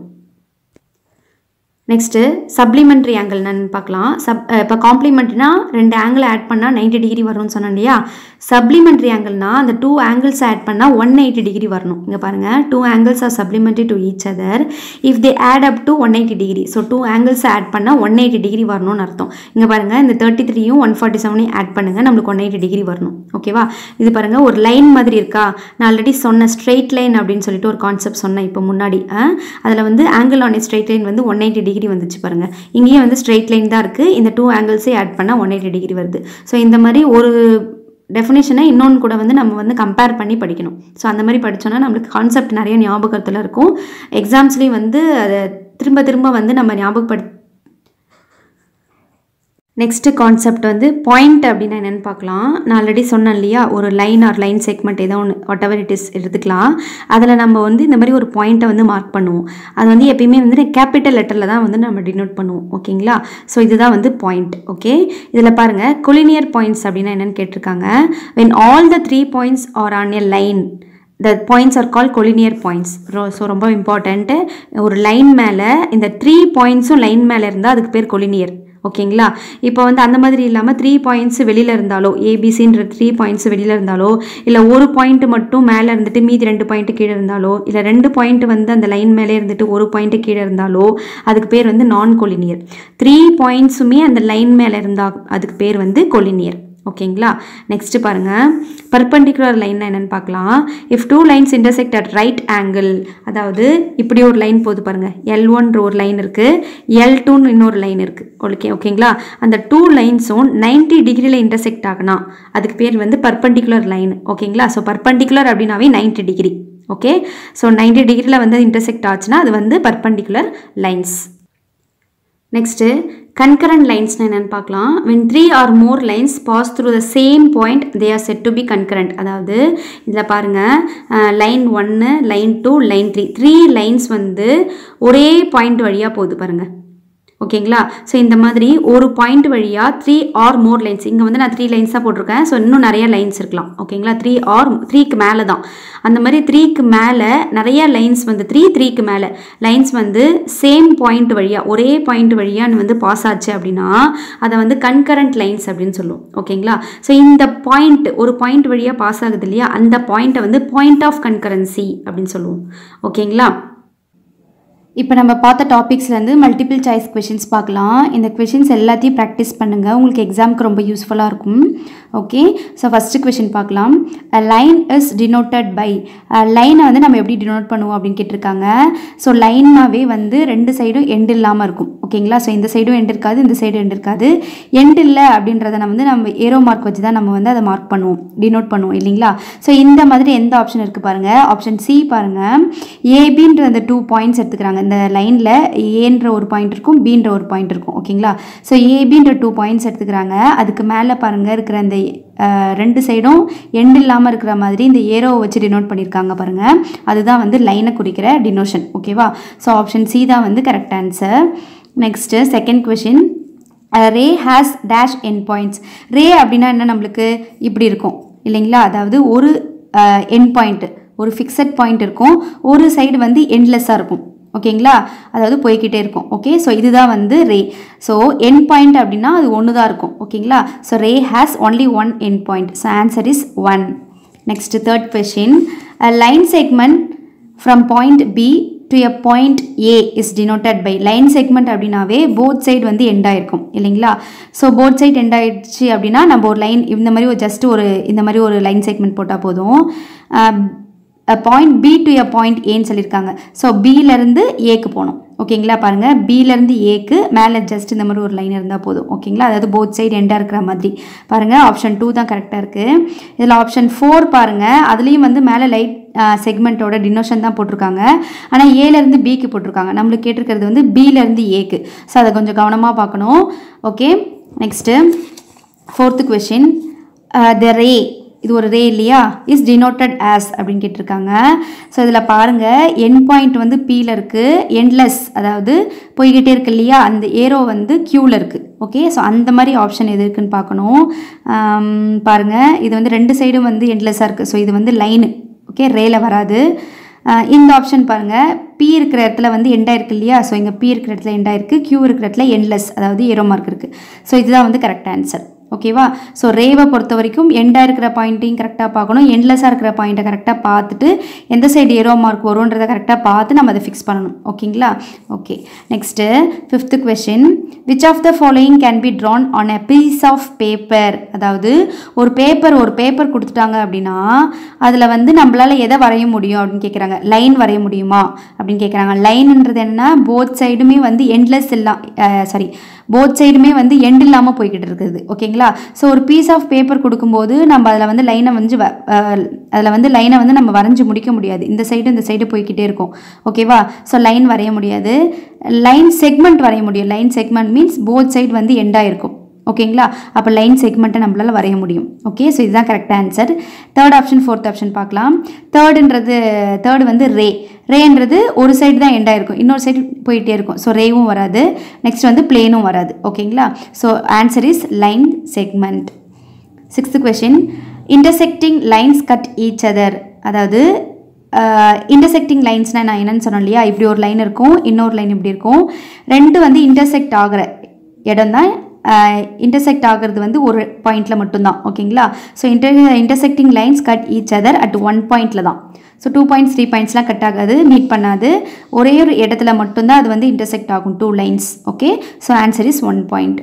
நெக்ஸ்ட்டு சப்ளிமெண்ட்ரி ஆங்கிள் என்னன்னு பார்க்கலாம் சப் இப்போ காம்ப்ளிமெண்ட்னா ரெண்டு ஆங்கிள் ஆட் பண்ணால் நைன்டி டிகிரி வரும்னு சொன்னேன் இல்லையா சப்ளிமெண்ட்ரி ஆங்கிள்னா அந்த டூ ஆங்கிள்ஸ் ஆட் பண்ணால் ஒன் எயிட்டி டிகிரி வரணும் இங்கே பாருங்கள் two angles are supplementary to each other if they add up to one eighty degree so two angles add பண்ணால் ஒன் எயிட்டி டிகிரி வரணும்னு அர்த்தம் இங்கே பாருங்கள் இந்த தேர்ட்டி த்ரீயும் ஒன் ஃபார்ட்டி செவனையும் ஆட் பண்ணுங்கள் நம்மளுக்கு ஒன் எயிட்டி டிகிரி வரணும் ஓகேவா இது பாருங்கள் ஒரு லைன் மாதிரி இருக்கா நான் ஆல்ரெடி சொன்ன ஸ்ட்ரெயிட் லைன் அப்படின்னு சொல்லிட்டு ஒரு கான்செப்ட் சொன்னேன் இப்போ முன்னாடி அதில் வந்து ஆங்கிள் ஆன் ஸ்ட்ரெயிட் லைன் வந்து ஒன் எயிட்டி டிகிரி வந்துச்சு பாருங்கள் இங்கேயும் வந்து ஸ்ட்ரெயிட் லைன் தான் இருக்குது இந்த டூ ஆங்கிள்ஸே ஆட் பண்ணால் ஒன் எயிட்டி டிகிரி வருது ஸோ இந்த மாதிரி ஒரு டெஃபினேஷனை இன்னொன்று கூட வந்து நம்ம வந்து கம்பேர் பண்ணி படிக்கணும் ஸோ அந்த மாதிரி படித்தோன்னா நம்மளுக்கு கான்செப்ட் நிறைய ஞாபகத்தில் இருக்கும் எக்ஸாம்ஸ்லேயும் வந்து அதை திரும்ப திரும்ப வந்து நம்ம ஞாபகப்படுத்தி நெக்ஸ்ட்டு கான்செப்ட் வந்து பாயிண்ட் அப்படின்னா என்னென்னு பார்க்கலாம் நான் ஆல்ரெடி சொன்னேன் இல்லையா ஒரு லைன் ஆர் லைன் செக்மெண்ட் ஏதோ ஒன்று வாட் எவர் இட் இஸ் எடுத்துக்கலாம் அதில் நம்ம வந்து இந்த மாதிரி ஒரு பாயிண்ட்டை வந்து மார்க் பண்ணுவோம் அது வந்து எப்பயுமே வந்து கேபிட்டல் லெட்டரில் தான் வந்து நம்ம டினோட் பண்ணுவோம் ஓகேங்களா ஸோ இதுதான் வந்து பாயிண்ட் ஓகே இதில் பாருங்கள் கொலினியர் பாயிண்ட்ஸ் அப்படின்னா என்னென்னு கேட்டிருக்காங்க when all the three points are on a line the points are call collinear points so ரொம்ப இம்பார்ட்டண்ட்டு ஒரு லைன் மேலே இந்த த்ரீ பாயிண்ட்ஸும் லைன் மேலே இருந்தால் அதுக்கு பேர் கொலினியர் ஓகேங்களா இப்போ வந்து அந்த மாதிரி இல்லாமல் த்ரீ பாயிண்ட்ஸ் வெளியில் இருந்தாலோ ஏபிசின்ற த்ரீ பாயிண்ட்ஸ் வெளியில் இருந்தாலோ இல்லை ஒரு பாயிண்ட் மட்டும் மேலே இருந்துட்டு மீதி ரெண்டு பாயிண்ட்டு கீழே இருந்தாலோ இல்லை ரெண்டு பாயிண்ட் வந்து அந்த லைன் மேலே இருந்துட்டு ஒரு பாயிண்ட்டு கீழே இருந்தாலோ அதுக்கு பேர் வந்து நான் கொலினியர் த்ரீ பாயிண்ட்ஸுமே அந்த லைன் மேலே இருந்தால் அதுக்கு பேர் வந்து கொலினியர் ஓகேங்களா நெக்ஸ்ட் பாருங்க பர்பண்டிகுலர் லைன் என்னன்னு பார்க்கலாம் if two lines intersect at right angle அதாவது இப்படி ஒரு லைன் போகுது பாருங்க எல் ஒன்ற ஒரு லைன் இருக்கு எல் டூன்னு இன்னொரு லைன் இருக்கு ஓகே ஓகேங்களா அந்த டூ லைன்ஸும் நைன்டி டிகிரியில் இன்டர்செக்ட் ஆகணும் அதுக்கு பேர் வந்து பர்பண்டிகுலர் லைன் ஓகேங்களா ஸோ பர்பண்டிகுலர் அப்படின்னாவே ninety degree okay so ninety டிகிரியில் வந்து இன்டர்செக்ட் ஆச்சுன்னா அது வந்து பர்பண்டிகுலர் லைன்ஸ் நெக்ஸ்ட்டு கன்கரண்ட் லைன்ஸ்னு என்னென்னு பார்க்கலாம் when three or more lines pass through the same point they are said to be concurrent அதாவது இதில் பாருங்கள் லைன் ஒன்று line two line three three lines வந்து ஒரே பாயிண்ட் வழியாக போகுது பாருங்கள் ஓகேங்களா ஸோ இந்த மாதிரி ஒரு பாயிண்ட் வழியாக த்ரீ ஆர் மோர் லைன்ஸ் இங்கே வந்து நான் த்ரீ லைன்ஸ் தான் போட்டிருக்கேன் ஸோ இன்னும் நிறைய லைன்ஸ் இருக்கலாம் ஓகேங்களா த்ரீ ஆர் த்ரீக்கு மேலே தான் அந்த மாதிரி த்ரீக்கு மேலே நிறைய லைன்ஸ் வந்து த்ரீ த்ரீக்கு மேலே லைன்ஸ் வந்து சேம் பாயிண்ட் வழியாக ஒரே பாயிண்ட் வழியாக வந்து பாஸ் ஆச்சு அப்படின்னா அதை வந்து கன்கரண்ட் லைன்ஸ் அப்படின்னு சொல்லுவோம் ஓகேங்களா ஸோ இந்த பாயிண்ட் ஒரு பாயிண்ட் வழியாக பாஸ் ஆகுது இல்லையா அந்த பாயிண்ட்டை வந்து பாயிண்ட் ஆஃப் கன்கரன்சி அப்படின்னு சொல்லுவோம் ஓகேங்களா இப்போ நம்ம பார்த்த டாபிக்ஸ்லேருந்து மல்டிபிள் சாய்ஸ் கொஷின்ஸ் பார்க்கலாம் இந்த கொஷின்ஸ் எல்லாத்தையும் ப்ராக்டிஸ் பண்ணுங்கள் உங்களுக்கு எக்ஸாமுக்கு ரொம்ப யூஸ்ஃபுல்லாக இருக்கும் ஓகே ஸோ ஃபஸ்ட்டு கொஷின் பார்க்கலாம் லைன் இஸ் டினோட்டட் பை லைனை வந்து நம்ம எப்படி டினோட் பண்ணுவோம் அப்படின்னு கேட்டிருக்காங்க ஸோ லைன்னாவே வந்து ரெண்டு சைடும் எண்ட் இல்லாமல் இருக்கும் ஓகேங்களா ஸோ இந்த சைடும் எண்ட் இருக்காது இந்த சைடும் எண்ட் இருக்காது எண்ட் இல்லை அப்படின்றத நம்ம வந்து நம்ம ஏரோ மார்க் வச்சு தான் நம்ம வந்து அதை மார்க் பண்ணுவோம் டினோட் பண்ணுவோம் இல்லைங்களா ஸோ இந்த மாதிரி எந்த ஆப்ஷன் இருக்குது பாருங்கள் ஆப்ஷன் சி பாருங்கள் ஏபின்ற அந்த டூ பாயிண்ட்ஸ் எடுத்துக்கிறாங்க இந்த லைனில் ஏன்ற ஒரு பாயிண்ட் இருக்கும் பீன்ற ஒரு பாயிண்ட் இருக்கும் ஓகேங்களா ஸோ ஏபின்ற டூ பாயிண்ட்ஸ் எடுத்துக்கிறாங்க அதுக்கு மேலே பாருங்கள் இருக்கிற அந்த ரெண்டு சைடும் எண்ட் இல்லாமல் இருக்கிற மாதிரி இந்த ஏரோவை வச்சு டினோட் பண்ணியிருக்காங்க பாருங்கள் அதுதான் வந்து லைனை குறிக்கிற டினோஷன் ஓகேவா ஸோ ஆப்ஷன் சி தான் வந்து correct answer next second question ray has dash n points ray அப்படின்னா என்ன நம்மளுக்கு இப்படி இருக்கும் இல்லைங்களா அதாவது ஒரு என் பாயிண்ட் ஒரு ஃபிக்ஸட் பாயிண்ட் இருக்கும் ஒரு சைடு வந்து எண்ட்லெஸ்ஸாக இருக்கும் ஓகேங்களா அதாவது போய்கிட்டே இருக்கும் ஓகே ஸோ இதுதான் வந்து ரே ஸோ என் பாயிண்ட் அப்படின்னா அது ஒன்று தான் இருக்கும் ஓகேங்களா so ray has only one n point so answer is one next third question line segment from point B to a point A is denoted by line segment அப்படின்னாவே both side வந்து end ஆயிருக்கும் இல்லைங்களா so both side end ஆயிடுச்சு அப்படின்னா நம்ம ஒரு line இந்த மாதிரி ஒரு ஜஸ்ட் ஒரு இந்த மாதிரி ஒரு லைன் செக்மெண்ட் போட்டால் போதும் point B to a point ஏன்னு சொல்லியிருக்காங்க ஸோ பியிலேருந்து ஏக்கு போகணும் ஓகேங்களா பாருங்கள் பியிலேருந்து ஏக்கு மேலே ஜஸ்ட் இந்த மாதிரி ஒரு லைன் இருந்தால் போதும் ஓகேங்களா அதாவது போத் சைடு எண்டாக இருக்கிற மாதிரி பாருங்கள் ஆப்ஷன் டூ தான் கரெக்டாக இருக்குது இதில் ஆப்ஷன் ஃபோர் பாருங்கள் அதுலேயும் வந்து மேலே லைட் செக்மெண்ட்டோட டினோஷன் தான் போட்டிருக்காங்க ஆனால் ஏலேருந்து பிக்கு போட்டிருக்காங்க நம்மளுக்கு கேட்டிருக்கிறது வந்து பியிலேருந்து ஏக்கு ஸோ அதை கொஞ்சம் கவனமாக பார்க்கணும் okay next fourth question the ray இது ஒரு ரே இல்லையா இஸ் டினோட்டட் ஆஸ் அப்படின்னு கேட்டிருக்காங்க ஸோ இதில் பாருங்கள் என் பாயிண்ட் வந்து பியில் இருக்குது எண்ட்லெஸ் அதாவது போய்கிட்டே இருக்கு இல்லையா அந்த ஏரோ வந்து க்யூவில் இருக்குது ஓகே ஸோ அந்த மாதிரி ஆப்ஷன் எது இருக்குன்னு பார்க்கணும் பாருங்கள் இது வந்து ரெண்டு சைடும் வந்து எண்ட்லெஸ்ஸாக இருக்குது ஸோ இது வந்து லைனு ஓகே ரேல வராது இந்த ஆப்ஷன் பாருங்கள் பி இருக்கிற இடத்துல வந்து எண்டாக இருக்கு இல்லையா ஸோ இங்கே பி இருக்கிற இடத்துல எண்டாக இருக்குது க்யூ இருக்கிற இடத்துல எண்ட்லெஸ் அதாவது ஏரோ மார்க் இருக்குது ஸோ இதுதான் வந்து கரெக்ட் ஆன்சர் ஓகேவா ஸோ ரேவை பொறுத்த வரைக்கும் எண்டாக இருக்கிற பாயிண்ட்டையும் கரெக்டாக பார்க்கணும் எண்ட்லெஸ்ஸாக இருக்கிற பாயிண்ட்டை கரெக்டாக பார்த்துட்டு எந்த சைடு ஏரோ மார்க் வரும்ன்றதை கரெக்டாக பார்த்து நம்ம அதை ஃபிக்ஸ் பண்ணணும் ஓகேங்களா okay next fifth question which of the following can be drawn on a piece of paper அதாவது ஒரு பேப்பர் ஒரு பேப்பர் கொடுத்துட்டாங்க அப்படின்னா அதில் வந்து நம்மளால் எதை வரைய முடியும் அப்படின்னு கேட்குறாங்க லைன் வரைய முடியுமா அப்படின்னு கேட்குறாங்க லைன்ன்றது என்ன போத் சைடுமே வந்து எண்ட்லெஸ் இல்லா சாரி போத் சைடுமே வந்து எண்ட் இல்லாமல் போய்கிட்டு இருக்குது ஓகேங்களா ஸோ ஒரு பீஸ் ஆஃப் பேப்பர் கொடுக்கும்போது நம்ம அதில் வந்து லைனை வந்து அதில் வந்து லைனை வந்து நம்ம வரைஞ்சி முடிக்க முடியாது இந்த சைடு இந்த சைடு போய்கிட்டே இருக்கும் ஓகேவா ஸோ லைன் வரைய முடியாது லைன் செக்மெண்ட் வரைய முடியும் line segment means both side வந்து எண்டாக இருக்கும் ஓகேங்களா அப்போ லைன் செக்மெண்ட்டை நம்மளால் வரைய முடியும் ஓகே ஸோ இதுதான் correct answer third option fourth option பார்க்கலாம் தேர்டுன்றது தேர்டு வந்து ரே ரேன்றது ஒரு சைடு தான் எண்டாக இருக்கும் இன்னொரு சைடு போயிட்டே இருக்கும் ஸோ ரேவும் வராது நெக்ஸ்ட் வந்து பிளேனும் வராது ஓகேங்களா so answer is line segment sixth question intersecting lines cut each other அதாவது இன்டர்செக்டிங் லைன்ஸ்னால் நான் என்னன்னு சொன்னேன் இல்லையா இப்படி ஒரு லைன் இருக்கும் இன்னொரு லைன் இப்படி இருக்கும் ரெண்டு வந்து இன்டர்செக்ட் ஆகிற இடம் தான் இன்டர்செக்ட் ஆகிறது வந்து ஒரு பாயிண்டில் மட்டும்தான் ஓகேங்களா so inter intersecting lines cut each other at one பாயிண்டில் தான் ஸோ டூ பாயிண்ட்ஸ் த்ரீ பாயிண்ட்ஸ்லாம் கட் ஆகாது மீட் பண்ணாது ஒரே ஒரு இடத்துல மட்டும்தான் அது வந்து இன்டர்செக்ட் ஆகும் two lines okay so answer is one point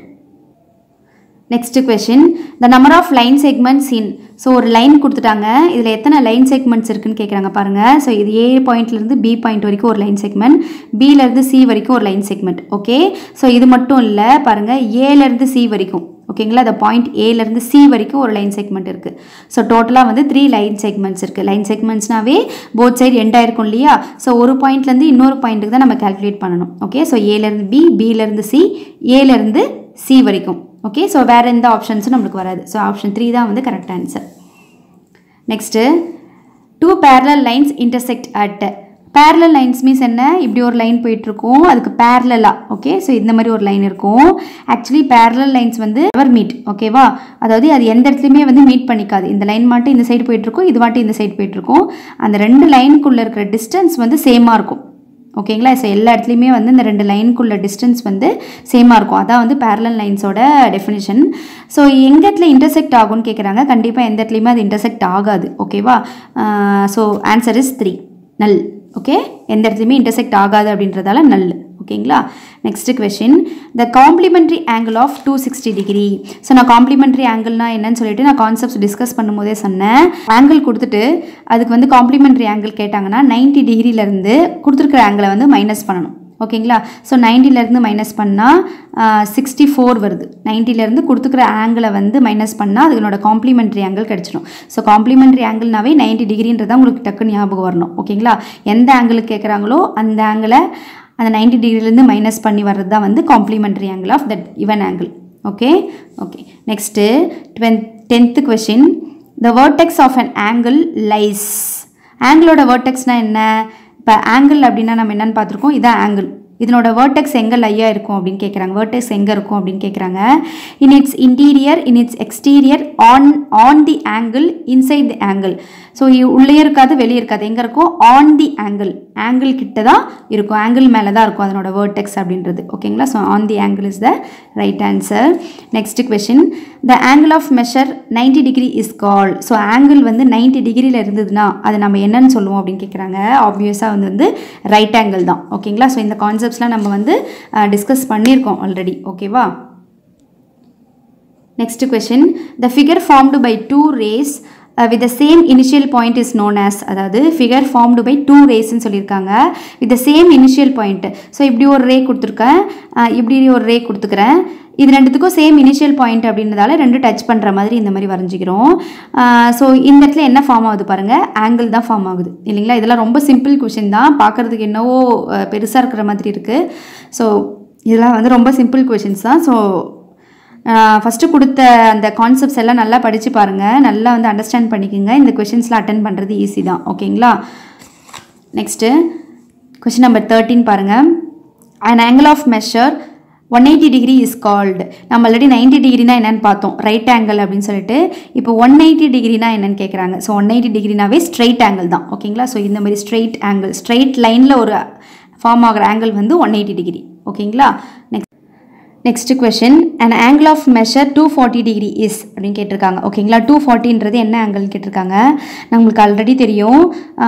next question the number of line segments in so ஒரு லைன் கொடுத்துட்டாங்க இதில் எத்தனை லைன் செக்மெண்ட்ஸ் இருக்குன்னு கேட்குறாங்க பாருங்கள் ஸோ இது ஏ பாயிண்ட்லேருந்து பி பாயிண்ட் வரைக்கும் ஒரு லைன் செக்மெண்ட் பியிலேருந்து சி வரைக்கும் ஒரு லைன் செக்மெண்ட் ஓகே ஸோ இது மட்டும் இல்லை பாருங்கள் ஏலேருந்து சி வரைக்கும் ஓகேங்களா அந்த பாயிண்ட் ஏலேருந்து சி வரைக்கும் ஒரு லைன் செக்மெண்ட் இருக்குது ஸோ டோட்டலாக வந்து த்ரீ லைன் செக்மெண்ட்ஸ் இருக்குது லைன் செக்மெண்ட்ஸ்னாவே போத் சைடு எண்ட் ஆயிருக்கும் இல்லையா ஸோ ஒரு பாயிண்ட்லேருந்து இன்னொரு பாயிண்ட்டுக்கு தான் நம்ம கால்குலேட் பண்ணணும் ஓகே ஸோ ஏலேருந்து பி பியிலேருந்து சி ஏலேருந்து சி வரைக்கும் ஓகே ஸோ வேறு எந்த ஆப்ஷன்ஸும் நம்மளுக்கு வராது ஸோ ஆப்ஷன் த்ரீ தான் வந்து correct answer next two parallel lines intersect at parallel lines means என்ன இப்படி ஒரு லைன் போயிட்டுருக்கும் அதுக்கு பேரலாக ஓகே ஸோ இந்த மாதிரி ஒரு லைன் இருக்கும் ஆக்சுவலி பேரலல் லைன்ஸ் வந்து எவர் மீட் ஓகேவா அதாவது அது எந்த இடத்துலையுமே வந்து மீட் பண்ணிக்காது இந்த லைன் மட்டும் இந்த சைடு போயிட்டுருக்கும் இது மட்டும் இந்த சைடு போயிட்டுருக்கும் அந்த ரெண்டு லைனுக்குள்ளே இருக்கிற டிஸ்டன்ஸ் வந்து சேமாக இருக்கும் ஓகேங்களா ஸோ எல்லா இடத்துலையுமே வந்து இந்த ரெண்டு லைனுக்குள்ள டிஸ்டன்ஸ் வந்து சேமாக இருக்கும் அதான் வந்து பேரலல் லைன்ஸோட டெஃபினிஷன் ஸோ எங்க இடத்துல இன்டர்செக்ட் ஆகும்னு கேட்குறாங்க கண்டிப்பாக எந்த இடத்துலையுமே அது இன்டர்செக்ட் ஆகாது ஓகேவா so answer is three null okay எந்த இடத்துலையுமே இன்டர்செக்ட் ஆகாது அப்படின்றதால நல் ஓகேங்களா next question the complementary angle of two sixty degree so நான் காம்ப்ளிமெண்ட்ரி ஆங்கிள்னா என்னன்னு சொல்லிட்டு நான் கான்செப்ட்ஸ் டிஸ்கஸ் பண்ணும்போதே சொன்னேன் ஆங்கிள் கொடுத்துட்டு அதுக்கு வந்து காம்ப்ளிமெண்ட்ரி ஆங்கிள் கேட்டாங்கன்னா நைன்டி டிகிரிலேருந்து கொடுத்துருக்குற ஆங்கிளை வந்து மைனஸ் பண்ணணும் ஓகேங்களா ஸோ நைன்ட்டிலேருந்து மைனஸ் பண்ணால் சிக்ஸ்டி ஃபோர் வருது நைன்ட்டிலேருந்து கொடுத்துக்கிற ஆங்கிளை வந்து மைனஸ் பண்ணால் அதுனோட காம்ப்ளிமெண்ட்ரி ஆங்கிள் கிடச்சிடும் ஸோ காம்ப்ளிமெண்ட்ரி ஆங்கிள்னாவே நைன்ட்டி டிகிரின்றதான் உங்களுக்கு டக்குன்னு ஞாபகம் வரணும் ஓகேங்களா எந்த ஆங்கிளுக்கு கேட்குறாங்களோ அந்த ஆங்கிளை அந்த நைன்டி டிகிரிலேருந்து மைனஸ் பண்ணி வர்றது தான் வந்து complementary angle of that given angle okay okay next டுவென் tenth question the vertex of an angle lies ஆங்கிளோட வேர்டெக்ஸ்னால் என்ன இப்போ ஆங்கிள் அப்படின்னா நம்ம என்னென்னு பார்த்துருக்கோம் இதான் ஆங்கிள் இதனோட வேர்டெக்ஸ் எங்கே லையா இருக்கும் அப்படின்னு கேட்குறாங்க வேர்டெக்ஸ் எங்கே இருக்கும் அப்படின்னு கேட்குறாங்க in its interior in its exterior on on the angle inside the angle so உள்ளே இருக்காது வெளியே இருக்காது எங்கே இருக்கும் ஆன் தி ஆங்கிள் ஆங்கிள் கிட்ட தான் இருக்கும் ஆங்கிள் மேலே தான் இருக்கும் அதனோட வேர்டெக்ஸ் அப்படின்றது ஓகேங்களா so on the angle is the right answer next question the angle of measure 90 degree is call so angle வந்து 90 டிகிரியில் இருந்ததுன்னா அது நம்ம என்னன்னு சொல்லுவோம் அப்படின்னு கேட்குறாங்க ஆப்வியஸாக வந்து வந்து ரைட் ஆங்கிள் தான் ஓகேங்களா ஸோ இந்த கான்செப்ட்ஸ்லாம் நம்ம வந்து டிஸ்கஸ் பண்ணியிருக்கோம் ஆல்ரெடி ஓகேவா next question the figure formed by two rays with the same initial point is known as அதாவது ஃபிகர் ஃபார்ம்டு பை டூ ரேஸ்ன்னு சொல்லியிருக்காங்க with the same initial point so இப்படி ஒரு ரே கொடுத்துருக்கேன் அஹ் இப்படி ஒரு ரே கொடுத்துக்கிறேன் இது ரெண்டுத்துக்கும் சேம் இனிஷியல் பாயிண்ட் அப்படின்றதால ரெண்டு டச் பண்ணுற மாதிரி இந்த மாதிரி வரைஞ்சிக்கிறோம் ஸோ இந்த இடத்துல என்ன ஃபார்ம் ஆகுது பாருங்கள் ஆங்கிள் தான் ஃபார்ம் ஆகுது இல்லைங்களா இதெல்லாம் ரொம்ப சிம்பிள் கொஷின் தான் பார்க்குறதுக்கு என்னவோ பெருசாக இருக்கிற மாதிரி இருக்குது ஸோ இதெல்லாம் வந்து ரொம்ப சிம்பிள் கொஷின்ஸ் தான் ஸோ ஃபஸ்ட்டு கொடுத்த அந்த கான்செப்ட்ஸ் எல்லாம் நல்லா படித்து பாருங்கள் நல்லா வந்து அண்டர்ஸ்டாண்ட் பண்ணிக்கோங்க இந்த கொஷின்ஸ்லாம் அட்டன் பண்ணுறது ஈஸி தான் ஓகேங்களா நெக்ஸ்ட்டு கொஷின் நம்பர் தேர்ட்டின் பாருங்கள் and angle of measure one eighty degree is called நம்ம ஆல்ரெடி நைன்டி டிகிரினா என்னன்னு பார்த்தோம் ரைட் ஆங்கிள் அப்படின்னு சொல்லிட்டு இப்போ ஒன் எயிட்டி டிகிரினா என்னன்னு கேட்குறாங்க ஸோ ஒன் எயிட்டி டிகிரினாவே ஸ்ட்ரைட் ஆங்கிள் தான் ஓகேங்களா ஸோ இந்த மாதிரி ஸ்ட்ரைட் ஆங்கிள் ஸ்ட்ரைட் லைனில் ஒரு ஃபார்ம் ஆகிற ஆங்கிள் வந்து ஒன் எயிட்டி டிகிரி ஓகேங்களா next next question and angle of measure two forty degree is அப்படின்னு கேட்டிருக்காங்க ஓகேங்களா டூ ஃபார்ட்டின்றது என்ன ஆங்கிள் கேட்டிருக்காங்க நம்மளுக்கு ஆல்ரெடி தெரியும்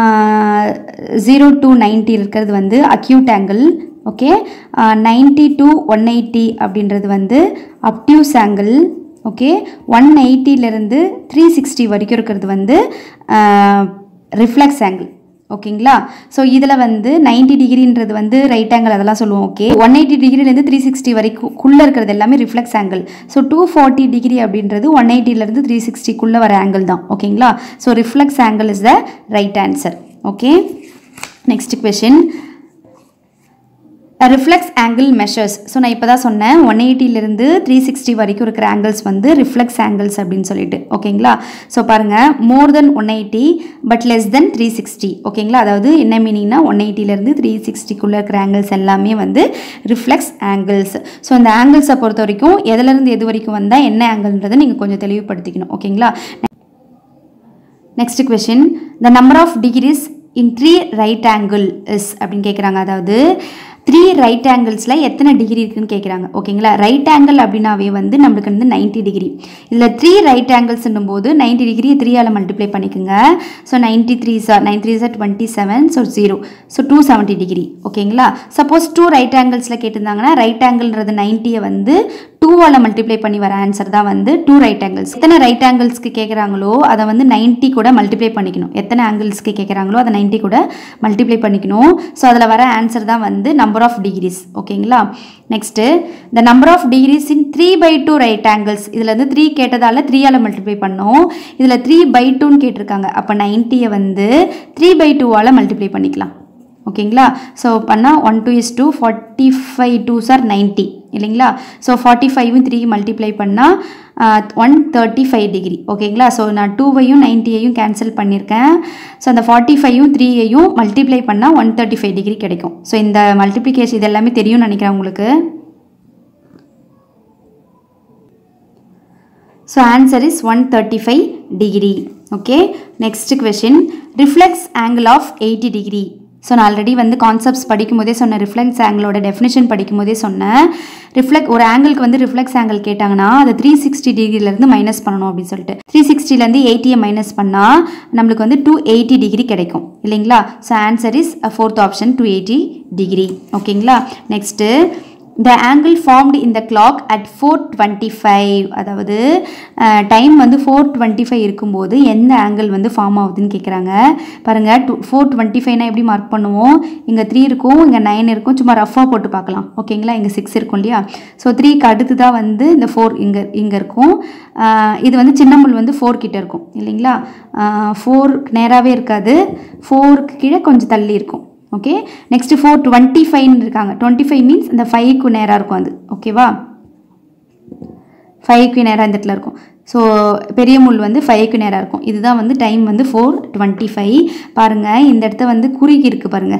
ஜீரோ டு நைன்ட்டி இருக்கிறது வந்து acute angle okay ninety to one eighty அப்படின்றது வந்து அப்டியூஸ் ஆங்கிள் ஓகே ஒன் எயிட்டிலேருந்து த்ரீ சிக்ஸ்டி வரைக்கும் இருக்கிறது வந்து ரிஃப்ளெக்ஸ் ஆங்கிள் ஓகேங்களா ஸோ இதில் வந்து 90 டிகிரின்றது வந்து ரைட் ஆங்கிள் அதெல்லாம் சொல்லுவோம் ஓகே ஒன் எயிட்டி டிகிரிலேருந்து த்ரீ சிக்ஸ்டி வரைக்குள்ளே இருக்கிறது எல்லாமே reflex angle so two forty degree அப்படின்றது ஒன் எயிட்டிலேருந்து த்ரீ சிக்ஸ்டிக்குள்ளே வர ஆங்கிள் தான் ஓகேங்களா so reflex angle is the right answer okay next question reflex angle measures so நான் இப்போ தான் சொன்னேன் ஒன் எயிட்டிலேருந்து த்ரீ சிக்ஸ்டி வரைக்கும் இருக்கிற ஆங்கிள்ஸ் வந்து ரிஃப்ளெக்ஸ் ஆங்கிள்ஸ் அப்படின்னு சொல்லிட்டு ஓகேங்களா ஸோ பாருங்கள் more than one eighty but less than three sixty ஓகேங்களா அதாவது என்ன மீனிங்னா ஒன் எயிட்டிலேருந்து த்ரீ சிக்ஸ்டிக்குள்ளே இருக்கிற ஆங்கிள்ஸ் எல்லாமே வந்து ரிஃப்ளெக்ஸ் ஆங்கிள்ஸ் ஸோ இந்த ஆங்கிள்ஸை பொறுத்த வரைக்கும் எதுலேருந்து எது வரைக்கும் வந்தால் என்ன ஆங்கிள்ன்றதை நீங்கள் கொஞ்சம் தெளிவுபடுத்திக்கணும் ஓகேங்களா next question the number of degrees in three right angle is அப்படின்னு கேட்குறாங்க அதாவது த்ரீ ரைட் ஆங்கிள்ஸில் எத்தனை டிகிரி இருக்குன்னு கேட்குறாங்க ஓகேங்களா ரைட் ஆங்கிள் அப்படின்னாவே வந்து நம்மளுக்கு வந்து 90 டிகிரி இதில் த்ரீ ரைட் ஆங்கிள்ஸ்ன்னும் போது நைன்ட்டி டிகிரி த்ரீயால் மல்டிப்ளை பண்ணிக்கோங்க so ninety three are nine three are twenty seven so zero so two seventy degree ஓகேங்களா சப்போஸ் டூ ரைட் ஆங்கிள்ஸில் கேட்டிருந்தாங்கன்னா ரைட் ஆங்கிள்ன்றது நைன்ட்டியை வந்து டூவால் மல்டிப்ளை பண்ணி வர ஆன்சர் தான் வந்து டூ ரைட் ஆங்கிள்ஸ் எத்தனை ரைட் ஆங்கிள்ஸ்க்கு கேட்குறாங்களோ அதை வந்து 90 கூட மல்டிப்ளை பண்ணிக்கணும் எத்தனை ஆங்கிள்ஸ்க்கு கேட்குறாங்களோ அதை 90 கூட மல்டிப்ளை பண்ணிக்கணும் ஸோ அதில் வர ஆன்சர் தான் வந்து நம்பர் ஆஃப் டிகிரிஸ் ஓகேங்களா next the number of degrees in three by two right angles இதில் வந்து த்ரீ கேட்டதால் த்ரீயால் மல்டிப்ளை பண்ணோம் இதில் த்ரீ பை டூன்னு கேட்டிருக்காங்க அப்போ நைன்ட்டியை வந்து த்ரீ பை டூவால் மல்டிப்ளை பண்ணிக்கலாம் ஓகேங்களா ஸோ பண்ணால் one two is two forty five two are ninety இல்லைங்களா ஸோ ஃபார்ட்டி ஃபைவும் த்ரீ மல்டிப்ளை பண்ணால் ஒன் தேர்ட்டி ஃபைவ் டிகிரி ஓகேங்களா ஸோ நான் டூவையும் நைன்ட்டியையும் கேன்சல் பண்ணியிருக்கேன் ஸோ அந்த ஃபார்ட்டி ஃபைவும் த்ரீயையும் மல்டிப்ளை பண்ணால் ஒன் தேர்ட்டி ஃபைவ் டிகிரி கிடைக்கும் ஸோ இந்த மல்டிப்ளிகேஷன் இது எல்லாமே தெரியும்னு நினைக்கிறேன் உங்களுக்கு so answer is one thirty five degree okay next question reflex angle of eighty degree so நான் ஆல்ரெடி வந்து கான்செப்ட்ஸ் படிக்கும் போதே சொன்னேன் ரிஃப்ளெக்ஸ் ஆங்கிளோட டெஃபினேஷன் படிக்கும் போதே சொன்னேன் ரிஃப்ளெக்ட் ஒரு ஆங்கிளுக்கு வந்து ரிஃப்ளெக்ஸ் ஆங்கிள் கேட்டாங்கன்னா அதை த்ரீ சிக்ஸ்டி டிகிரிலேருந்து மைனஸ் பண்ணணும் அப்படின்னு சொல்லிட்டு த்ரீ சிக்ஸ்டிலேருந்து எயிட்டியை மைனஸ் பண்ணால் நம்மளுக்கு வந்து டூ எயிட்டி டிகிரி கிடைக்கும் இல்லைங்களா so answer is fourth option two eighty degree ஓகேங்களா நெக்ஸ்ட்டு த ஆங்கிள் ஃபார்ம்டு இந்த clock at four twenty five அதாவது டைம் வந்து ஃபோர் டுவெண்ட்டி ஃபைவ் இருக்கும்போது எந்த ஆங்கிள் வந்து ஃபார்ம் ஆகுதுன்னு கேட்குறாங்க பாருங்கள் டூ ஃபோர் டுவெண்ட்டி ஃபைவ்னா எப்படி மார்க் பண்ணுவோம் இங்கே த்ரீ இருக்கும் இங்கே நைன் இருக்கும் சும்மா ரஃபாக போட்டு பார்க்கலாம் ஓகேங்களா இங்கே சிக்ஸ் இருக்கும் இல்லையா ஸோ த்ரீக்கு அடுத்து தான் வந்து இந்த ஃபோர் இங்கே இங்கே இருக்கும் ஆஹ் இது வந்து சின்னமுள் வந்து ஃபோர் கிட்ட இருக்கும் இல்லைங்களா ஃபோர் நேராகவே இருக்காது ஃபோருக்கு கீழே கொஞ்சம் தள்ளி இருக்கும் ஓகே நெக்ஸ்ட் ஃபோர் டுவெண்ட்டி ஃபைவ்னு இருக்காங்க டுவெண்ட்டி ஃபைவ் மீன்ஸ் இந்த ஃபைவ்க்கு நேராக இருக்கும் அது ஓகேவா ஃபைவ்க்கு நேராக இந்த இடத்துல இருக்கும் ஸோ பெரிய முள் வந்து ஃபைவ்க்கு நேராக இருக்கும் இதுதான் வந்து டைம் வந்து ஃபோர் டுவெண்ட்டி ஃபைவ் பாருங்கள் இந்த இடத்த வந்து குறுகி இருக்குது பாருங்கள்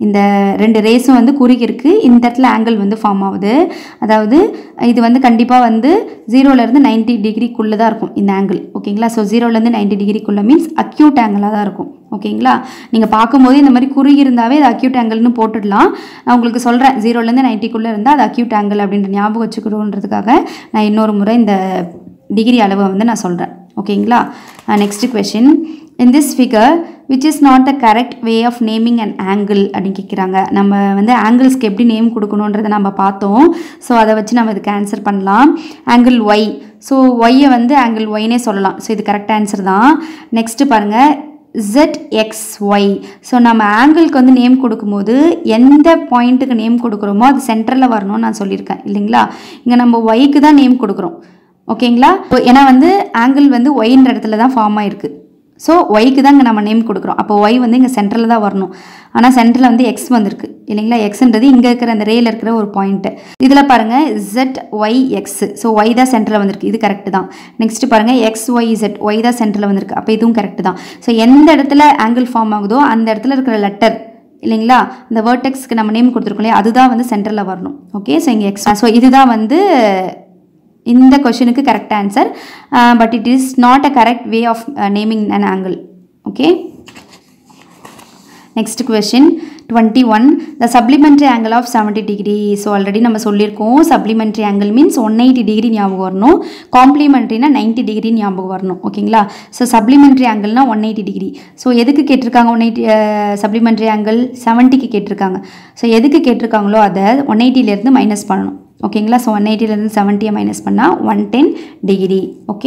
இந்த ரெண்டு ரேஸும் வந்து குறுகி இருக்கு இந்த இடத்துல ஆங்கிள் வந்து ஃபார்ம் ஆகுது அதாவது இது வந்து கண்டிப்பாக வந்து ஜீரோலேருந்து நைன்ட்டி டிகிரிக்குள்ளே தான் இருக்கும் இந்த ஆங்கிள் ஓகேங்களா ஸோ ஜீரோலேருந்து நைன்ட்டி டிகிரிக்குள்ளே மீன்ஸ் அக்யூட் ஆங்கிளாக தான் இருக்கும் ஓகேங்களா நீங்கள் பார்க்கும்போது இந்த மாதிரி குறுகி இருந்தாவே அது அக்யூட் ஆங்கிள்னு போட்டுடலாம் நான் உங்களுக்கு சொல்கிறேன் ஜீரோலேருந்து நைன்ட்டிக்குள்ளே இருந்தால் அது அக்யூட் ஆங்கிள் அப்படின்ற ஞாபகம் வச்சுக்கணுன்றதுக்காக நான் இன்னொரு முறை இந்த டிகிரி அளவை வந்து நான் சொல்கிறேன் ஓகேங்களா next question in this figure which is not the correct way of naming and angle அப்படின்னு கேட்குறாங்க நம்ம வந்து ஆங்கிள்ஸ்க்கு எப்படி நேம் கொடுக்கணுன்றதை நம்ம பார்த்தோம் ஸோ அதை வச்சு நம்ம இதுக்கு ஆன்சர் பண்ணலாம் ஆங்கிள் ஒய் ஸோ ஒய்யை வந்து ஆங்கிள் ஒய்னே சொல்லலாம் ஸோ இது கரெக்ட் ஆன்சர் தான் நெக்ஸ்ட்டு பாருங்கள் ஜெட் எக்ஸ் ஒய் ஸோ நம்ம ஆங்கிளுக்கு வந்து நேம் கொடுக்கும்போது எந்த பாயிண்ட்டுக்கு நேம் கொடுக்குறோமோ அது சென்டரில் வரணும்னு நான் சொல்லியிருக்கேன் இல்லைங்களா இங்கே நம்ம ஒய்க்கு தான் நேம் கொடுக்குறோம் ஓகேங்களா ஏன்னா வந்து ஆங்கிள் வந்து ஒய்ன்ற இடத்துல தான் ஃபார்ம் ஆயிருக்கு ஸோ ஒய்க்கு தான் இங்கே நம்ம நேம் கொடுக்குறோம் அப்போ ஒய் வந்து இங்கே சென்டரில் தான் வரணும் ஆனால் சென்டரில் வந்து எக்ஸ் வந்திருக்கு இல்லைங்களா எக்ஸ்ன்றது இங்கே இருக்கிற அந்த ரேல இருக்கிற ஒரு பாயிண்ட்டு இதில் பாருங்கள் Z Y X so Y தான் சென்டரில் வந்திருக்கு இது கரெக்ட் தான் நெக்ஸ்ட் பாருங்கள் எக்ஸ் ஒய் Z ஒய் தான் சென்டரில் வந்திருக்கு அப்போ இதுவும் கரெக்ட் தான் ஸோ எந்த இடத்துல ஆங்கிள் ஃபார்ம் ஆகுதோ அந்த இடத்துல இருக்கிற லெட்டர் இல்லைங்களா இந்த வேர்டெக்ஸ்க்கு நம்ம நேம் கொடுத்துருக்கோம் இல்லையா அதுதான் வந்து சென்டரில் வரணும் ஓகே ஸோ இங்கே எக்ஸ் ஸோ இதுதான் வந்து இந்த கொஷனுக்கு correct answer but it is not a correct way of naming an angle okay next question twenty one the supplementary angle of seventy degree so already நம்ம சொல்லியிருக்கோம் supplementary angle means one eighty degree ஞாபகம் வரணும் காம்ப்ளிமெண்ட்ரினா ninety degree ஞாபகம் வரணும் ஓகேங்களா so supplementary ஆங்கிள்னா one eighty degree so எதுக்கு கேட்டிருக்காங்க ஒன் எயிட்டி சப்ளிமெண்ட்ரி ஆங்கிள் செவன்ட்டிக்கு கேட்டிருக்காங்க ஸோ எதுக்கு கேட்டிருக்காங்களோ அதை ஒன் எயிட்டிலேருந்து மைனஸ் பண்ணணும் ஓகேங்களா ஸோ ஒன் எயிட்டிலேருந்து செவன்ட்டியை மைனஸ் பண்ணால் one ten degree okay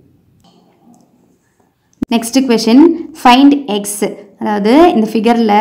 next question find X அதாவது இந்த ஃபிகரில்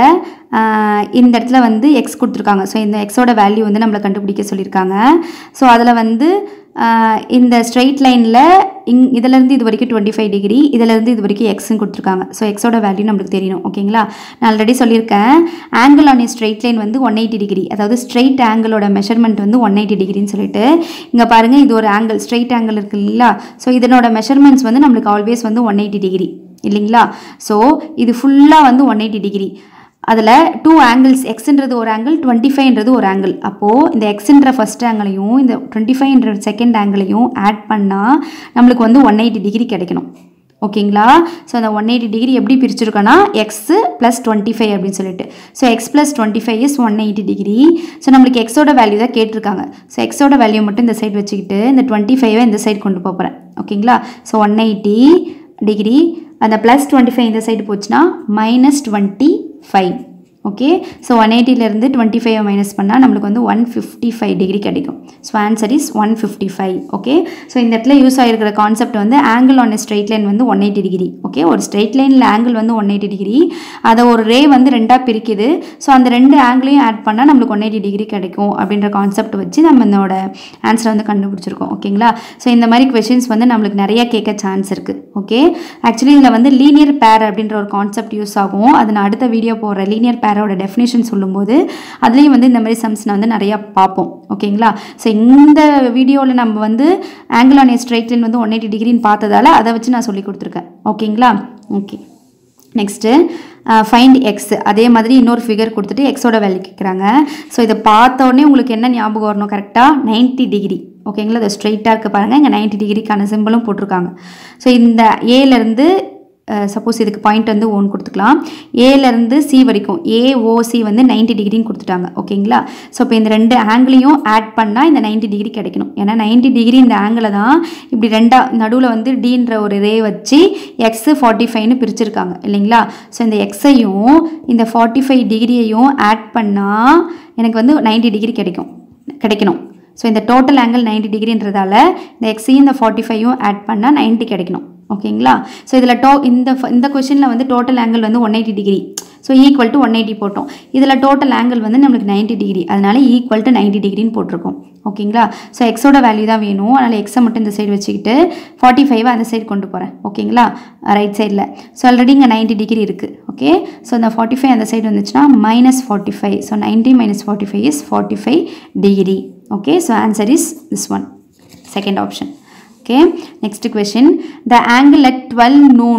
இந்த இடத்துல வந்து எக்ஸ் கொடுத்துருக்காங்க ஸோ இந்த எக்ஸோட வேல்யூ வந்து நம்மளை கண்டுபிடிக்க சொல்லியிருக்காங்க ஸோ அதில் வந்து ஆஹ், இந்த ஸ்ட்ரெயிட் லைனில் இங் இதுலேருந்து இது வரைக்கும் டுவெண்ட்டி ஃபைவ் டிகிரி இதிலேருந்து இது வரைக்கும் எக்ஸ்னு கொடுத்துருக்காங்க ஸோ எக்ஸோட வேல்யூ நம்மளுக்கு தெரியணும் ஓகேங்களா நான் ஆல்ரெடி சொல்லியிருக்கேன் ஆங்கிள் ஆன் ஸ்ட்ரெயிட் லைன் வந்து ஒன் எயிட்டி டிகிரி அதாவது ஸ்ட்ரெயிட் ஆங்கிளோட மெஷர்மெண்ட் வந்து ஒன் எயிட்டி டிகிரின்னு சொல்லிட்டு இங்கே பாருங்கள் இது ஒரு ஆங்கிள் ஸ்ட்ரெயிட் ஆங்கிள் இருக்கு இல்லைங்களா ஸோ இதனோட மெஷர்மெண்ட்ஸ் வந்து நம்மளுக்கு ஆல்வேஸ் வந்து ஒன் எயிட்டி டிகிரி இல்லைங்களா ஸோ இது ஃபுல்லாக வந்து ஒன் எயிட்டி டிகிரி அதில் டூ ஆங்கிள்ஸ் எக்ஸ்ன்றது ஒரு ஆங்கிள் டுவெண்ட்டி ஃபைவ்ன்றது ஒரு ஆங்கிள் அப்போது இந்த எக்ஸ்ன்ற ஃபஸ்ட் ஆங்கிளையும் இந்த டுவெண்ட்டி ஃபைவ்ன்ற செகண்ட் ஆங்கிளையும் ஆட் பண்ணால் நம்மளுக்கு வந்து ஒன் எயிட்டி டிகிரி கிடைக்கணும் ஓகேங்களா ஸோ அந்த ஒன் எயிட்டி டிகிரி எப்படி பிரிச்சிருக்கோன்னா எக்ஸு ப்ளஸ் டுவெண்ட்டி ஃபைவ் அப்படின்னு சொல்லிட்டு so X plus twenty five is one eighty degree so நம்மளுக்கு எக்ஸோட வேல்யூ தான் கேட்டிருக்காங்க ஸோ எக்ஸோட வேல்யூ மட்டும் இந்த சைடு வச்சுக்கிட்டு இந்த டுவெண்ட்டி ஃபைவை இந்த சைடு கொண்டு போக போகிறேன் ஓகேங்களா ஸோ ஒன் எயிட்டி டிகிரி அந்த ப்ளஸ் டுவெண்ட்டி ஃபைவ் இந்த சைடு போச்சுன்னா minus twenty five okay so one எயிட்டிலேருந்து டுவெண்ட்டி ஃபைவ் மைனஸ் பண்ணால் நம்மளுக்கு வந்து ஒன் ஃபிஃப்டி ஃபைவ் டிகிரி கிடைக்கும் so answer is one fifty five okay so இந்த இடத்துல யூஸ் ஆகிருக்கிற கான்செப்ட் வந்து ஆங்கிள் ஆன் ஸ்ட்ரெயிட் லைன் வந்து ஒன் எயிட்டி டிகிரி ஓகே ஒரு ஸ்ட்ரெயிட் லைனில் ஆங்கிள் வந்து ஒன் எயிட்டி டிகிரி அதை ஒரு ரே வந்து ரெண்டாக பிரிக்குது ஸோ அந்த ரெண்டு ஆங்கிளையும் ஆட் பண்ணால் நம்மளுக்கு ஒன் எயிட்டி டிகிரி கிடைக்கும் அப்படின்ற கான்செப்ட் வச்சு நம்ம இதோட ஆன்சரை வந்து கண்டுபிடிச்சிருக்கோம் ஓகேங்களா ஸோ இந்த மாதிரி கொஷின்ஸ் வந்து நம்மளுக்கு நிறைய கேட்க சான்ஸ் இருக்குது ஓகே ஆக்சுவலி இதில் வந்து லீனியர் பேர் அப்படின்ற ஒரு கான்செப்ட் யூஸ் ஆகும் அது நான் அடுத்த வீடியோ போடுற லீனியர் பேரோட டெஃபினேஷன் சொல்லும்போது அதுலேயும் வந்து இந்த மாதிரி சம்ஸ் நான் வந்து நிறையா பார்ப்போம் ஓகேங்களா ஸோ இந்த வீடியோவில் நம்ம வந்து ஆங்கிள் ஆன் ஸ்ட்ரைட் லைன் வந்து ஒன் எயிட்டி டிகிரின்னு பார்த்ததால அதை வச்சு நான் சொல்லி கொடுத்துருக்கேன் ஓகேங்களா ஓகே நெக்ஸ்ட்டு ஃபைண்ட் எக்ஸ் அதே மாதிரி இன்னொரு ஃபிகர் கொடுத்துட்டு எக்ஸோட வேல்யூ கேட்குறாங்க ஸோ இதை பார்த்த உடனே உங்களுக்கு என்ன ஞாபகம் வரணும் கரெக்டாக 90 டிகிரி ஓகேங்களா இது ஸ்ட்ரைட்டாக இருக்க பாருங்கள் இங்கே 90 டிகிரிக்கான சிம்பிளும் போட்டிருக்காங்க ஸோ இந்த ஏலேருந்து சப்போஸ் இதுக்கு பாயிண்ட் வந்து ஒன் கொடுத்துக்கலாம் ஏலேருந்து சி வரைக்கும் ஏஓசி வந்து 90 டிகிரின்னு கொடுத்துட்டாங்க ஓகேங்களா ஸோ இப்போ இந்த ரெண்டு ஆங்கிளையும் ஆட் பண்ணால் இந்த 90 டிகிரி கிடைக்கணும் ஏன்னா 90 டிகிரி இந்த ஆங்கிளை தான் இப்படி ரெண்டா நடுவில் வந்து டீன்ற ஒரு ரே வச்சு எக்ஸு ஃபார்ட்டி ஃபைவ்னு பிரிச்சிருக்காங்க இல்லைங்களா ஸோ இந்த எக்ஸையும் இந்த ஃபார்ட்டி ஃபைவ் டிகிரியையும் ஆட் பண்ணால் எனக்கு வந்து 90 டிகிரி கிடைக்கும் கிடைக்கணும் ஸோ இந்த டோட்டல் ஆங்கிள் 90 டிகிரின்றதால இந்த எக்ஸையும் இந்த ஃபார்ட்டி ஃபைவும் ஆட் பண்ணால் 90 கிடைக்கணும் ஓகேங்களா ஸோ இதில் டோ இந்த ஃப- இந்த கொஷனில் வந்து டோட்டல் ஆங்கிள் வந்து one eighty degree so equal to one eighty போட்டோம் இதில் டோட்டல் ஆங்கிள் வந்து நம்மளுக்கு 90 டிகிரி அதனால ஈக்குவல் டு நைன்ட்டி டிகிரின்னு போட்டிருக்கோம் ஓகேங்களா ஸோ எக்ஸோட வேல்யூ தான் வேணும் அதனால் எக்ஸை மட்டும் இந்த சைடு வச்சுக்கிட்டு ஃபார்ட்டி ஃபைவ் அந்த சைடு கொண்டு போகிறேன் ஓகேங்களா ரைட் சைடில் ஸோ ஆல்ரெடி இங்கே 90 டிகிரி இருக்குது ஓகே ஸோ இந்த ஃபார்ட்டி ஃபைவ் அந்த சைடு வந்துச்சுன்னா minus forty five so ninety minus forty five is forty five degree okay so answer is this one second option okay next question the angle at 12 noon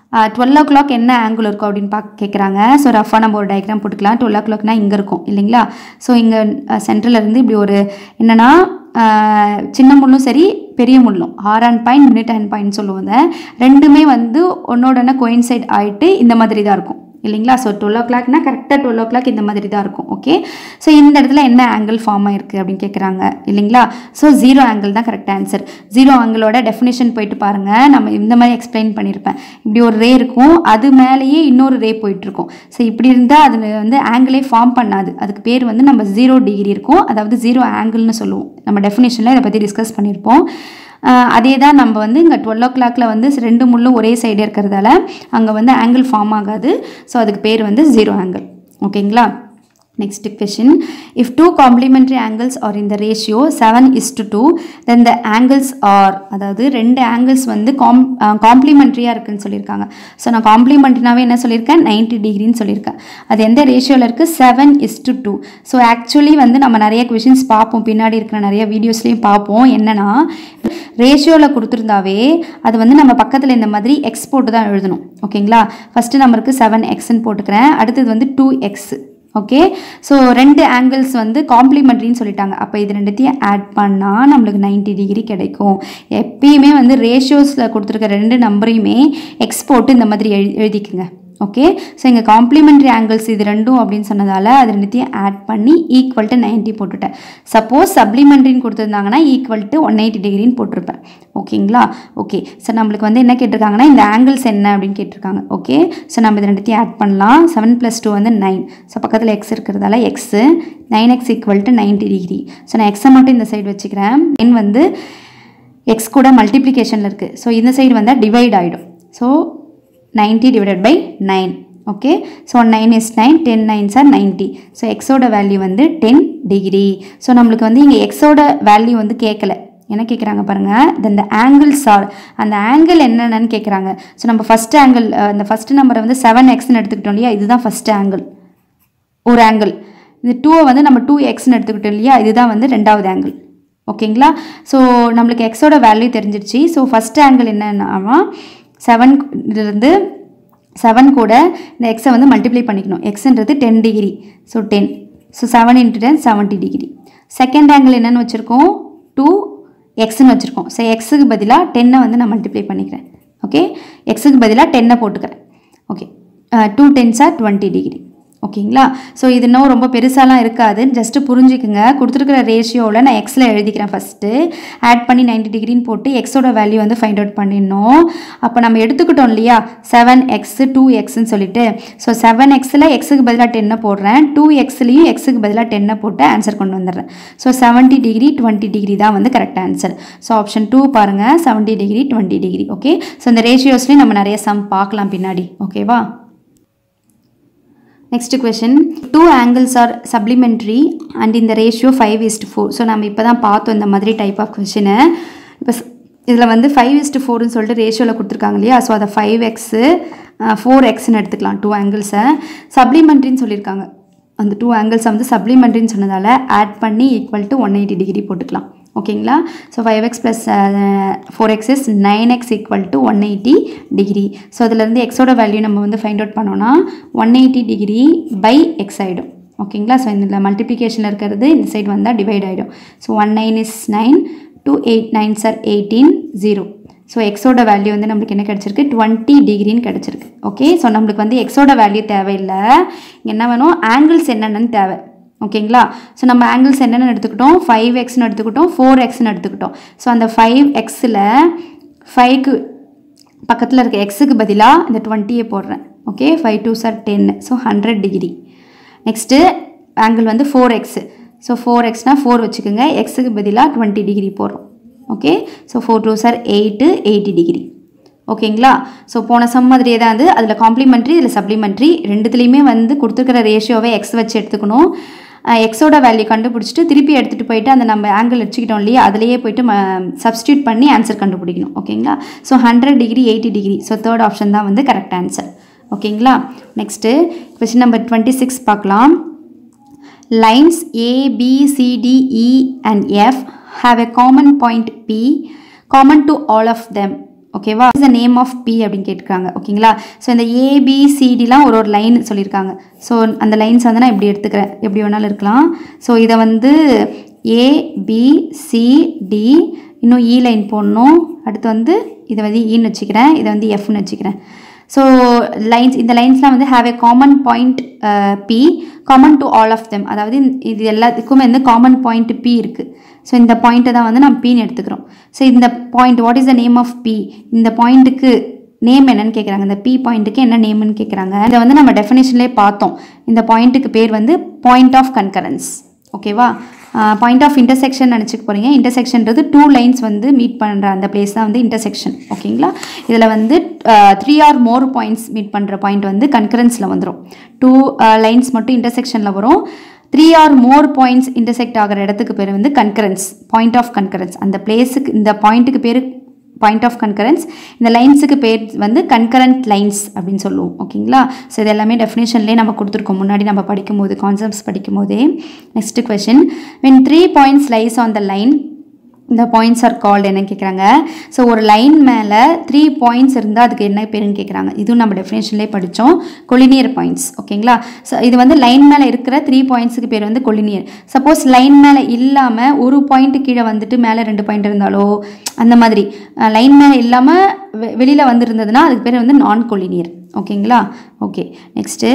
twelve o'clock என்ன angle இருக்கும் அப்படின்னு பார்க்க கேட்குறாங்க so ரஃபாக நம்ம ஒரு diagram போட்டுக்கலாம் twelve ஓ கிளாக்னா இங்கே இருக்கும் இல்லைங்களா ஸோ இங்கே சென்டரில் இருந்து இப்படி ஒரு என்னென்னா சின்ன முள்ளும் சரி பெரிய முள்ளும் hour hand point minute hand point சொல்லுவாங்க ரெண்டுமே வந்து ஒன்னோடன கோயின்சைட் ஆகிட்டு இந்த மாதிரி தான் இருக்கும் இல்லைங்களா ஸோ டுவெல் ஓ கிளாக்னா கரெக்டாக டுவெல் ஓ கிளாக் இந்த மாதிரி தான் இருக்கும் ஓகே ஸோ இந்த இடத்துல என்ன ஆங்கிள் ஃபார்ம் ஆயிருக்கு அப்படின்னு கேட்குறாங்க இல்லைங்களா ஸோ ஜீரோ ஆங்கிள் தான் கரெக்ட் ஆன்சர் ஜீரோ ஆங்கிளோட டெஃபினேஷன் போயிட்டு பாருங்கள் நம்ம இந்த மாதிரி எக்ஸ்பிளைன் பண்ணியிருப்பேன் இப்படி ஒரு ரே இருக்கும் அது மேலேயே இன்னொரு ரே போயிட்டுருக்கும் ஸோ இப்படி இருந்தால் அது வந்து ஆங்கிளே ஃபார்ம் பண்ணாது அதுக்கு பேர் வந்து நம்ம ஜீரோ டிகிரி இருக்கும் அதாவது ஜீரோ ஆங்கிள்னு சொல்லுவோம் நம்ம டெஃபினேஷனில் இதை பற்றி டிஸ்கஸ் பண்ணியிருப்போம் ஆஹ் அதே தான் நம்ம வந்து இங்கே டுவெல் ஓ கிளாக்ல வந்து ரெண்டு முள்ளும் ஒரே சைடு இருக்கிறதால அங்கே வந்து ஆங்கிள் ஃபார்ம் ஆகாது ஸோ அதுக்கு பேர் வந்து ஜீரோ ஆங்கிள் ஓகேங்களா next question if two complementary angles are இந்த ratio seven is to two then the angles are அதாவது ரெண்டு ஆங்கிள்ஸ் வந்து காம் காம்ப்ளிமெண்ட்ரியாக இருக்குன்னு சொல்லியிருக்காங்க ஸோ நான் காம்ப்ளிமெண்ட்ரினாவே என்ன சொல்லியிருக்கேன் 90 டிகிரின்னு சொல்லியிருக்கேன் அது எந்த ரேஷியோவில் இருக்குது seven is to two so actually வந்து நம்ம நிறைய கொஷின்ஸ் பார்ப்போம் பின்னாடி இருக்கிற நிறைய வீடியோஸ்லையும் பார்ப்போம் என்னன்னா ரேஷியோவில் கொடுத்துருந்தாவே அது வந்து நம்ம பக்கத்தில் இந்த மாதிரி எக்ஸ் போட்டு தான் எழுதணும் ஓகேங்களா ஃபஸ்ட்டு நம்பருக்கு செவன் எக்ஸ்ன்னு போட்டுக்கிறேன் அடுத்தது வந்து டூ எக்ஸ் ஓகே ஸோ ரெண்டு ஆங்கிள்ஸ் வந்து காம்ப்ளிமெண்ட்ரின்னு சொல்லிட்டாங்க அப்போ இது ரெண்டுத்தையும் ஆட் பண்ணால் நம்மளுக்கு 90 டிகிரி கிடைக்கும் எப்பயுமே வந்து ரேஷியோஸில் கொடுத்துருக்க ரெண்டு நம்பரையுமே எக்ஸ் போட்டு இந்த மாதிரி எழு எழுதிக்குங்க ஓகே ஸோ இங்கே காம்ப்ளிமெண்ட்ரி ஆங்கிள்ஸ் இது ரெண்டும் அப்படின்னு சொன்னதால் அது ரெண்டுத்தையும் ஆட் பண்ணி ஈக்குவல் டு நைன்ட்டி போட்டுட்டேன் சப்போஸ் சப்ளிமெண்ட்ரின்னு கொடுத்துருந்தாங்கன்னா ஈக்குவல் டு ஒன் எயிட்டி டிகிரின்னு போட்டிருப்பேன் ஓகேங்களா ஓகே ஸோ நம்மளுக்கு வந்து என்ன கேட்டிருக்காங்கன்னா இந்த ஆங்கிள்ஸ் என்ன அப்படின்னு கேட்டிருக்காங்க ஓகே ஸோ நம்ம இது ரெண்டுத்தையும் ஆட் பண்ணலாம் செவன் ப்ளஸ் டூ வந்து நைன் ஸோ பக்கத்தில் எக்ஸ் இருக்கிறதால X nine X equal to ninety degree so நான் எக்ஸை மட்டும் இந்த சைடு வச்சுக்கிறேன் நைன் வந்து எக்ஸ் கூட மல்டிப்ளிகேஷனில் இருக்குது ஸோ இந்த சைடு வந்தால் டிவைட் ஆகிடும் so 90 divided by 9 okay so nine is nine ten nines are ninety so எக்ஸோட வேல்யூ வந்து டென் டிகிரி ஸோ நம்மளுக்கு வந்து இங்கே எக்ஸோட வேல்யூ வந்து கேட்கல என்ன கேட்குறாங்க பாருங்கள் தென் த ஆங்கிள்ஸ் ஆர் அந்த ஆங்கிள் என்னென்னு கேட்குறாங்க ஸோ நம்ம ஃபஸ்ட் ஆங்கிள் அந்த ஃபஸ்ட் நம்பரை வந்து செவன் எக்ஸ்னு எடுத்துக்கிட்டோம் இல்லையா இதுதான் ஃபஸ்ட் ஆங்கிள் ஒரு ஆங்கிள் இது டூவை வந்து நம்ம டூ எக்ஸ்னு எடுத்துக்கிட்டோம் இல்லையா இதுதான் வந்து ரெண்டாவது ஆங்கிள் ஓகேங்களா ஸோ நம்மளுக்கு எக்ஸோட வேல்யூ தெரிஞ்சிருச்சு ஸோ ஃபஸ்ட் ஆங்கிள் என்னன்னா செவன் இதுலேருந்து செவன் கூட இந்த எக்ஸை வந்து மல்டிப்ளை பண்ணிக்கணும் எக்ஸ்ன்றது ten degree so ten so seven into ten seventy degree second angle என்னென்னு வச்சுருக்கோம் டூ எக்ஸ்னு வச்சுருக்கோம் ஸோ எக்ஸுக்கு பதிலாக டென்னை வந்து நான் மல்டிப்ளை பண்ணிக்கிறேன் ஓகே எக்ஸுக்கு பதிலாக டென்னை போட்டுக்கிறேன் okay two tens are twenty degree ஓகேங்களா ஸோ இது இன்னும் ரொம்ப பெருசாலாம் இருக்காது ஜஸ்ட்டு புரிஞ்சுக்குங்க கொடுத்துருக்குற ரேஷியோவில் நான் எக்ஸில் எழுதிக்கிறேன் ஃபஸ்ட்டு ஆட் பண்ணி 90 டிகிரின்னு போட்டு எக்ஸோட வேல்யூ வந்து ஃபைண்ட் அவுட் பண்ணிடணும் அப்போ நம்ம எடுத்துக்கிட்டோம் இல்லையா செவன் எக்ஸ் டூ எக்ஸ்ன்னு சொல்லிட்டு ஸோ செவன் எக்ஸில் எக்ஸுக்கு பதிலாக டென்னை போடுறேன் டூ எக்ஸ்லேயும் எக்ஸுக்கு பதிலாக டென்னை போட்டு ஆன்சர் கொண்டு வந்துடுறேன் so seventy degree twenty degree தான் வந்து correct answer so option two பாருங்கள் seventy degree twenty degree okay so இந்த ரேஷியோஸ்லேயும் நம்ம நிறைய சம் பார்க்கலாம் பின்னாடி ஓகேவா next question two angles are supplementary and இந்த ratio five is to four so நம்ம இப்போ தான் பார்த்தோம் இந்த மாதிரி டைப் ஆஃப் கொஷினை இப்போ இதில் வந்து ஃபைவ் இஸ்ட் ஃபோர்னு சொல்லிட்டு ரேஷியோவில் கொடுத்துருக்காங்க இல்லையா ஸோ அதை ஃபைவ் எக்ஸு ஃபோர் எக்ஸ்னு எடுத்துக்கலாம் டூ ஆங்கிள்ஸை சப்ளிமெண்ட்ரின்னு சொல்லியிருக்காங்க அந்த டூ ஆங்கிள்ஸை வந்து சப்ளிமெண்ட்ரின்னு சொன்னதால் ஆட் பண்ணி equal to one eighty degree போட்டுக்கலாம் ஓகேங்களா so five X plus four X is nine X equal to one eighty degree so அதுலேருந்து எக்ஸோட வேல்யூ நம்ம வந்து ஃபைண்ட் அவுட் பண்ணோன்னா one eighty degree by X ஆகிடும் ஓகேங்களா ஸோ இதில் மல்டிப்ளிகேஷனில் இருக்கிறது இந்த சைடு வந்தால் டிவைட் ஆகிடும் so one nine is nine two eight nine are eighteen zero so எக்ஸோட வேல்யூ வந்து நம்மளுக்கு என்ன கிடச்சிருக்கு டுவெண்ட்டி டிகிரின்னு கிடச்சிருக்கு ஓகே ஸோ நம்மளுக்கு வந்து எக்ஸோட வேல்யூ தேவையில்லை என்ன வேணும் ஆங்கிள்ஸ் என்னென்னு தேவை ஓகேங்களா ஸோ நம்ம ஆங்கிள்ஸ் என்னென்னு எடுத்துக்கிட்டோம் ஃபைவ் எக்ஸ்னு எடுத்துக்கிட்டோம் ஃபோர் எக்ஸ்னு எடுத்துக்கிட்டோம் ஸோ அந்த ஃபைவ் எக்ஸில் ஃபைவ்க்கு பக்கத்தில் இருக்க எக்ஸுக்கு பதிலாக இந்த டுவெண்ட்டியை போடுறேன் okay five two are ten so hundred degree next angle வந்து ஃபோர் எக்ஸு ஸோ ஃபோர் எக்ஸ்னால் ஃபோர் வச்சுக்கோங்க எக்ஸுக்கு பதிலாக டுவெண்ட்டி டிகிரி போடுறோம் okay so four two are eight eighty degree ஓகேங்களா ஸோ போன சம் மாதிரியே தான் அது அதில் காம்ப்ளிமெண்ட்ரி இதில் சப்ளிமெண்ட்ரி ரெண்டுத்துலேயுமே வந்து கொடுத்துருக்கிற ரேஷியோவை எக்ஸ் வச்சு எடுத்துக்கணும் எக்ஸோட வேல்யூ கண்டுபிடிச்சிட்டு திருப்பி எடுத்துகிட்டு போயிட்டு அந்த நம்ம ஆங்கிள் வச்சுக்கிட்டோம் இல்லையா அதிலேயே போயிட்டு சப்ஸ்டியூட் பண்ணி ஆன்சர் கண்டுபிடிக்கணும் ஓகேங்களா so hundred degree eighty degree so third option தான் வந்து கரெக்ட் ஆன்சர் ஓகேங்களா next question number twenty six பார்க்கலாம் lines A B C D E and F have a common point P common to all of them ஓகேவா is the name of P அப்படின்னு கேட்டிருக்காங்க ஓகேங்களா so இந்த ஏபிசிடிலாம் ஒரு ஒரு line சொல்லியிருக்காங்க ஸோ அந்த லைன்ஸ் வந்து நான் இப்படி எடுத்துக்கிறேன் எப்படி வேணாலும் இருக்கலாம் ஸோ இதை வந்து ஏபிசிடி இன்னும் இ லைன் போடணும் அடுத்து வந்து இதை வந்து ஈன்னு வச்சுக்கிறேன் இதை வந்து எஃப்னு வச்சுக்கிறேன் ஸோ லைன்ஸ் இந்த லைன்ஸ்லாம் வந்து have a common point P common to all of them அதாவது இது எல்லாத்துக்குமே வந்து காமன் பாயிண்ட் பி இருக்குது ஸோ இந்த பாயிண்ட்டை தான் வந்து நம்ம பின்னு எடுத்துக்கிறோம் ஸோ இந்த point what is the name of P இந்த பாயிண்ட்டுக்கு நேம் என்னன்னு கேட்குறாங்க இந்த பி பாயிண்ட்டுக்கு என்ன நேம்னு கேட்குறாங்க இதை வந்து நம்ம டெஃபினேஷன்லேயே பார்த்தோம் இந்த பாயிண்ட்டுக்கு பேர் வந்து பாயிண்ட் ஆஃப் கன்கரன்ஸ் ஓகேவா பாயிண்ட் ஆஃப் இன்டர்செக்ஷன் நினச்சிக்க போகிறீங்க இன்டர்செக்ஷன்றது டூ லைன்ஸ் வந்து மீட் பண்ணுற அந்த பிளேஸ் தான் வந்து இன்டர்செக்ஷன் ஓகேங்களா இதில் வந்து three or more points meet பண்ணுற பாயிண்ட் வந்து கன்கரன்ஸில் வந்துடும் டூ லைன்ஸ் மட்டும் இன்டர்செக்ஷனில் வரும் three or more points intersect ஆகிற இடத்துக்கு பேர் வந்து கன்கரன்ஸ் பாயிண்ட் ஆஃப் கன்கரன்ஸ் அந்த பிளேஸுக்கு இந்த பாயிண்ட்டுக்கு பேர் பாயிண்ட் ஆஃப் கன்கரன்ஸ் இந்த லைன்ஸுக்கு பேர் வந்து கன்கரண்ட் லைன்ஸ் அப்படின்னு சொல்லுவோம் ஓகேங்களா ஸோ இது எல்லாமே டெஃபினேஷன்லேயே நம்ம கொடுத்துருக்கோம் முன்னாடி நம்ம படிக்கும்போது கான்செப்ட்ஸ் படிக்கும்போதே next question when three points lies on the line இந்த பாயிண்ட்ஸ் ஆர் கால்டு என்ன கேட்குறாங்க ஸோ ஒரு லைன் மேலே த்ரீ பாயிண்ட்ஸ் இருந்தால் அதுக்கு என்ன பேருன்னு கேட்குறாங்க இதுவும் நம்ம டெஃபினேஷன்லேயே படித்தோம் கொலினியர் பாயிண்ட்ஸ் ஓகேங்களா ஸோ இது வந்து லைன் மேலே இருக்கிற த்ரீ பாயிண்ட்ஸுக்கு பேர் வந்து கொலினியர் சப்போஸ் லைன் மேலே இல்லாமல் ஒரு பாயிண்ட் கீழே வந்துட்டு மேலே ரெண்டு பாயிண்ட் இருந்தாலோ அந்த மாதிரி லைன் மேலே இல்லாமல் வெ வெளியில் வந்துருந்ததுன்னா அதுக்கு பேர் வந்து நான் கொலினியர் ஓகேங்களா okay next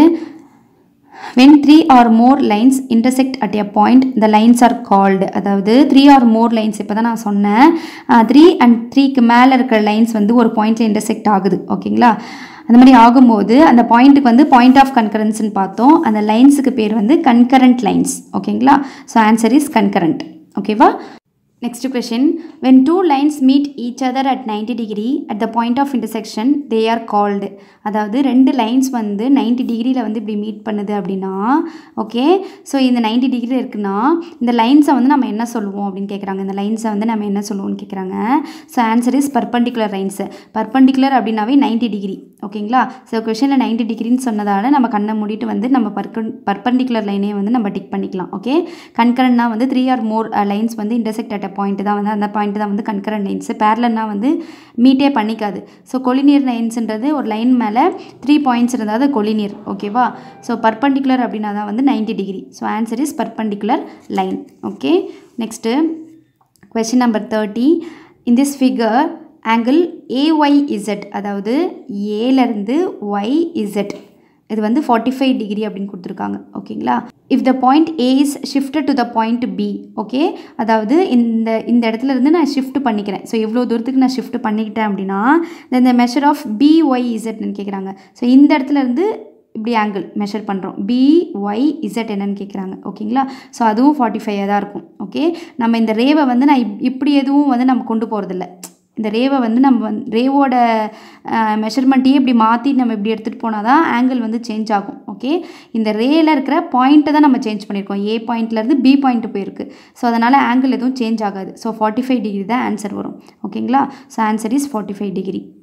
when three or more lines intersect at a point the lines are called அதாவது த்ரீ ஆர் மோர் லைன்ஸ் இப்போ தான் நான் சொன்னேன் த்ரீ அண்ட் த்ரீக்கு மேலே இருக்கிற லைன்ஸ் வந்து ஒரு பாயிண்ட்டில் intersect ஆகுது ஓகேங்களா அந்த மாதிரி ஆகும்போது அந்த பாயிண்ட்டுக்கு வந்து பாயிண்ட் ஆஃப் கன்கரன்ஸ்னு பார்த்தோம் அந்த லைன்ஸுக்கு பேர் வந்து கன்கரண்ட் லைன்ஸ் ஓகேங்களா ஸோ ஆன்சர் இஸ் கன்கரண்ட் ஓகேவா next question when two lines meet each other at 90 degree at the point of intersection they are called அதாவது ரெண்டு லைன்ஸ் வந்து 90 டிகிரியில் வந்து இப்படி மீட் பண்ணுது அப்படின்னா ஓகே ஸோ இந்த 90 டிகிரி இருக்குன்னா இந்த லைன்ஸை வந்து நம்ம என்ன சொல்லுவோம் அப்படின்னு கேட்குறாங்க இந்த லைன்ஸை வந்து நம்ம என்ன சொல்லுவோம்னு கேட்குறாங்க so answer is perpendicular lines perpendicular அப்படின்னாவே 90 டிகிரி ஓகேங்களா ஸோ கொஷனில் 90 டிகிரின்னு சொன்னதால நம்ம கண்ணை மூடிட்டு வந்து நம்ம பர்பன் பர்பண்டிகுலர் லைனே வந்து நம்ம டிக் பண்ணிக்கலாம் ஓகே கன்கரண்ட்னா வந்து த்ரீ ஆர் மோர் லைன்ஸ் வந்து இன்டர்செக்ட் அட் பாயிண்ட் தான் வந்து அந்த பாயிண்ட் தான் வந்து கன்கரண்ட் லைன்ஸு பேரலன்னா வந்து மீட்டே பண்ணிக்காது ஸோ கொலினியர் லைன்ஸுன்றது ஒரு லைன் மேலே த்ரீ பாயிண்ட்ஸ் இருந்தால் அது கொலினியர் ஓகேவா ஸோ பர்பண்டிகுலர் அப்படின்னா தான் வந்து 90 degree so answer is perpendicular line okay next question number thirty in this figure angle AYZ அதாவது ஏலேருந்து ஒய் இசட் இது வந்து ஃபார்ட்டி ஃபைவ் டிகிரி அப்படின்னு கொடுத்துருக்காங்க ஓகேங்களா if the point A is shifted to the point B okay அதாவது இந்த இந்த இடத்துல இருந்து நான் ஷிஃப்ட் பண்ணிக்கிறேன் ஸோ எவ்வளோ தூரத்துக்கு நான் ஷிஃப்ட் பண்ணிக்கிட்டேன் அப்படின்னா இந்த மெஷர் ஆஃப் பிஒய் இசட்னு கேட்குறாங்க ஸோ இந்த இடத்துல இருந்து இப்படி ஆங்கிள் மெஷர் பண்ணுறோம் பிஒய் இசட் என்னன்னு கேட்குறாங்க ஓகேங்களா ஸோ அதுவும் ஃபார்ட்டி ஃபைவாக தான் இருக்கும் ஓகே நம்ம இந்த ரேவை வந்து நான் இப் இப்படி எதுவும் வந்து நம்ம கொண்டு போகிறதில்ல இந்த ரேவை வந்து நம்ம வந்து ரேவோட மெஷர்மெண்ட்டையே இப்படி மாற்றி நம்ம இப்படி எடுத்துகிட்டு போனால் தான் ஆங்கிள் வந்து சேஞ்ச் ஆகும் ஓகே இந்த ரேயில் இருக்கிற பாயிண்ட்டை தான் நம்ம சேஞ்ச் பண்ணியிருக்கோம் ஏ பாயிண்ட்லேருந்து பி பாயிண்ட் போயிருக்கு ஸோ அதனால் ஆங்கிள் எதுவும் சேஞ்ச் ஆகாது ஸோ ஃபார்ட்டி ஃபைவ் டிகிரி தான் ஆன்சர் வரும் ஓகேங்களா so answer is forty five degree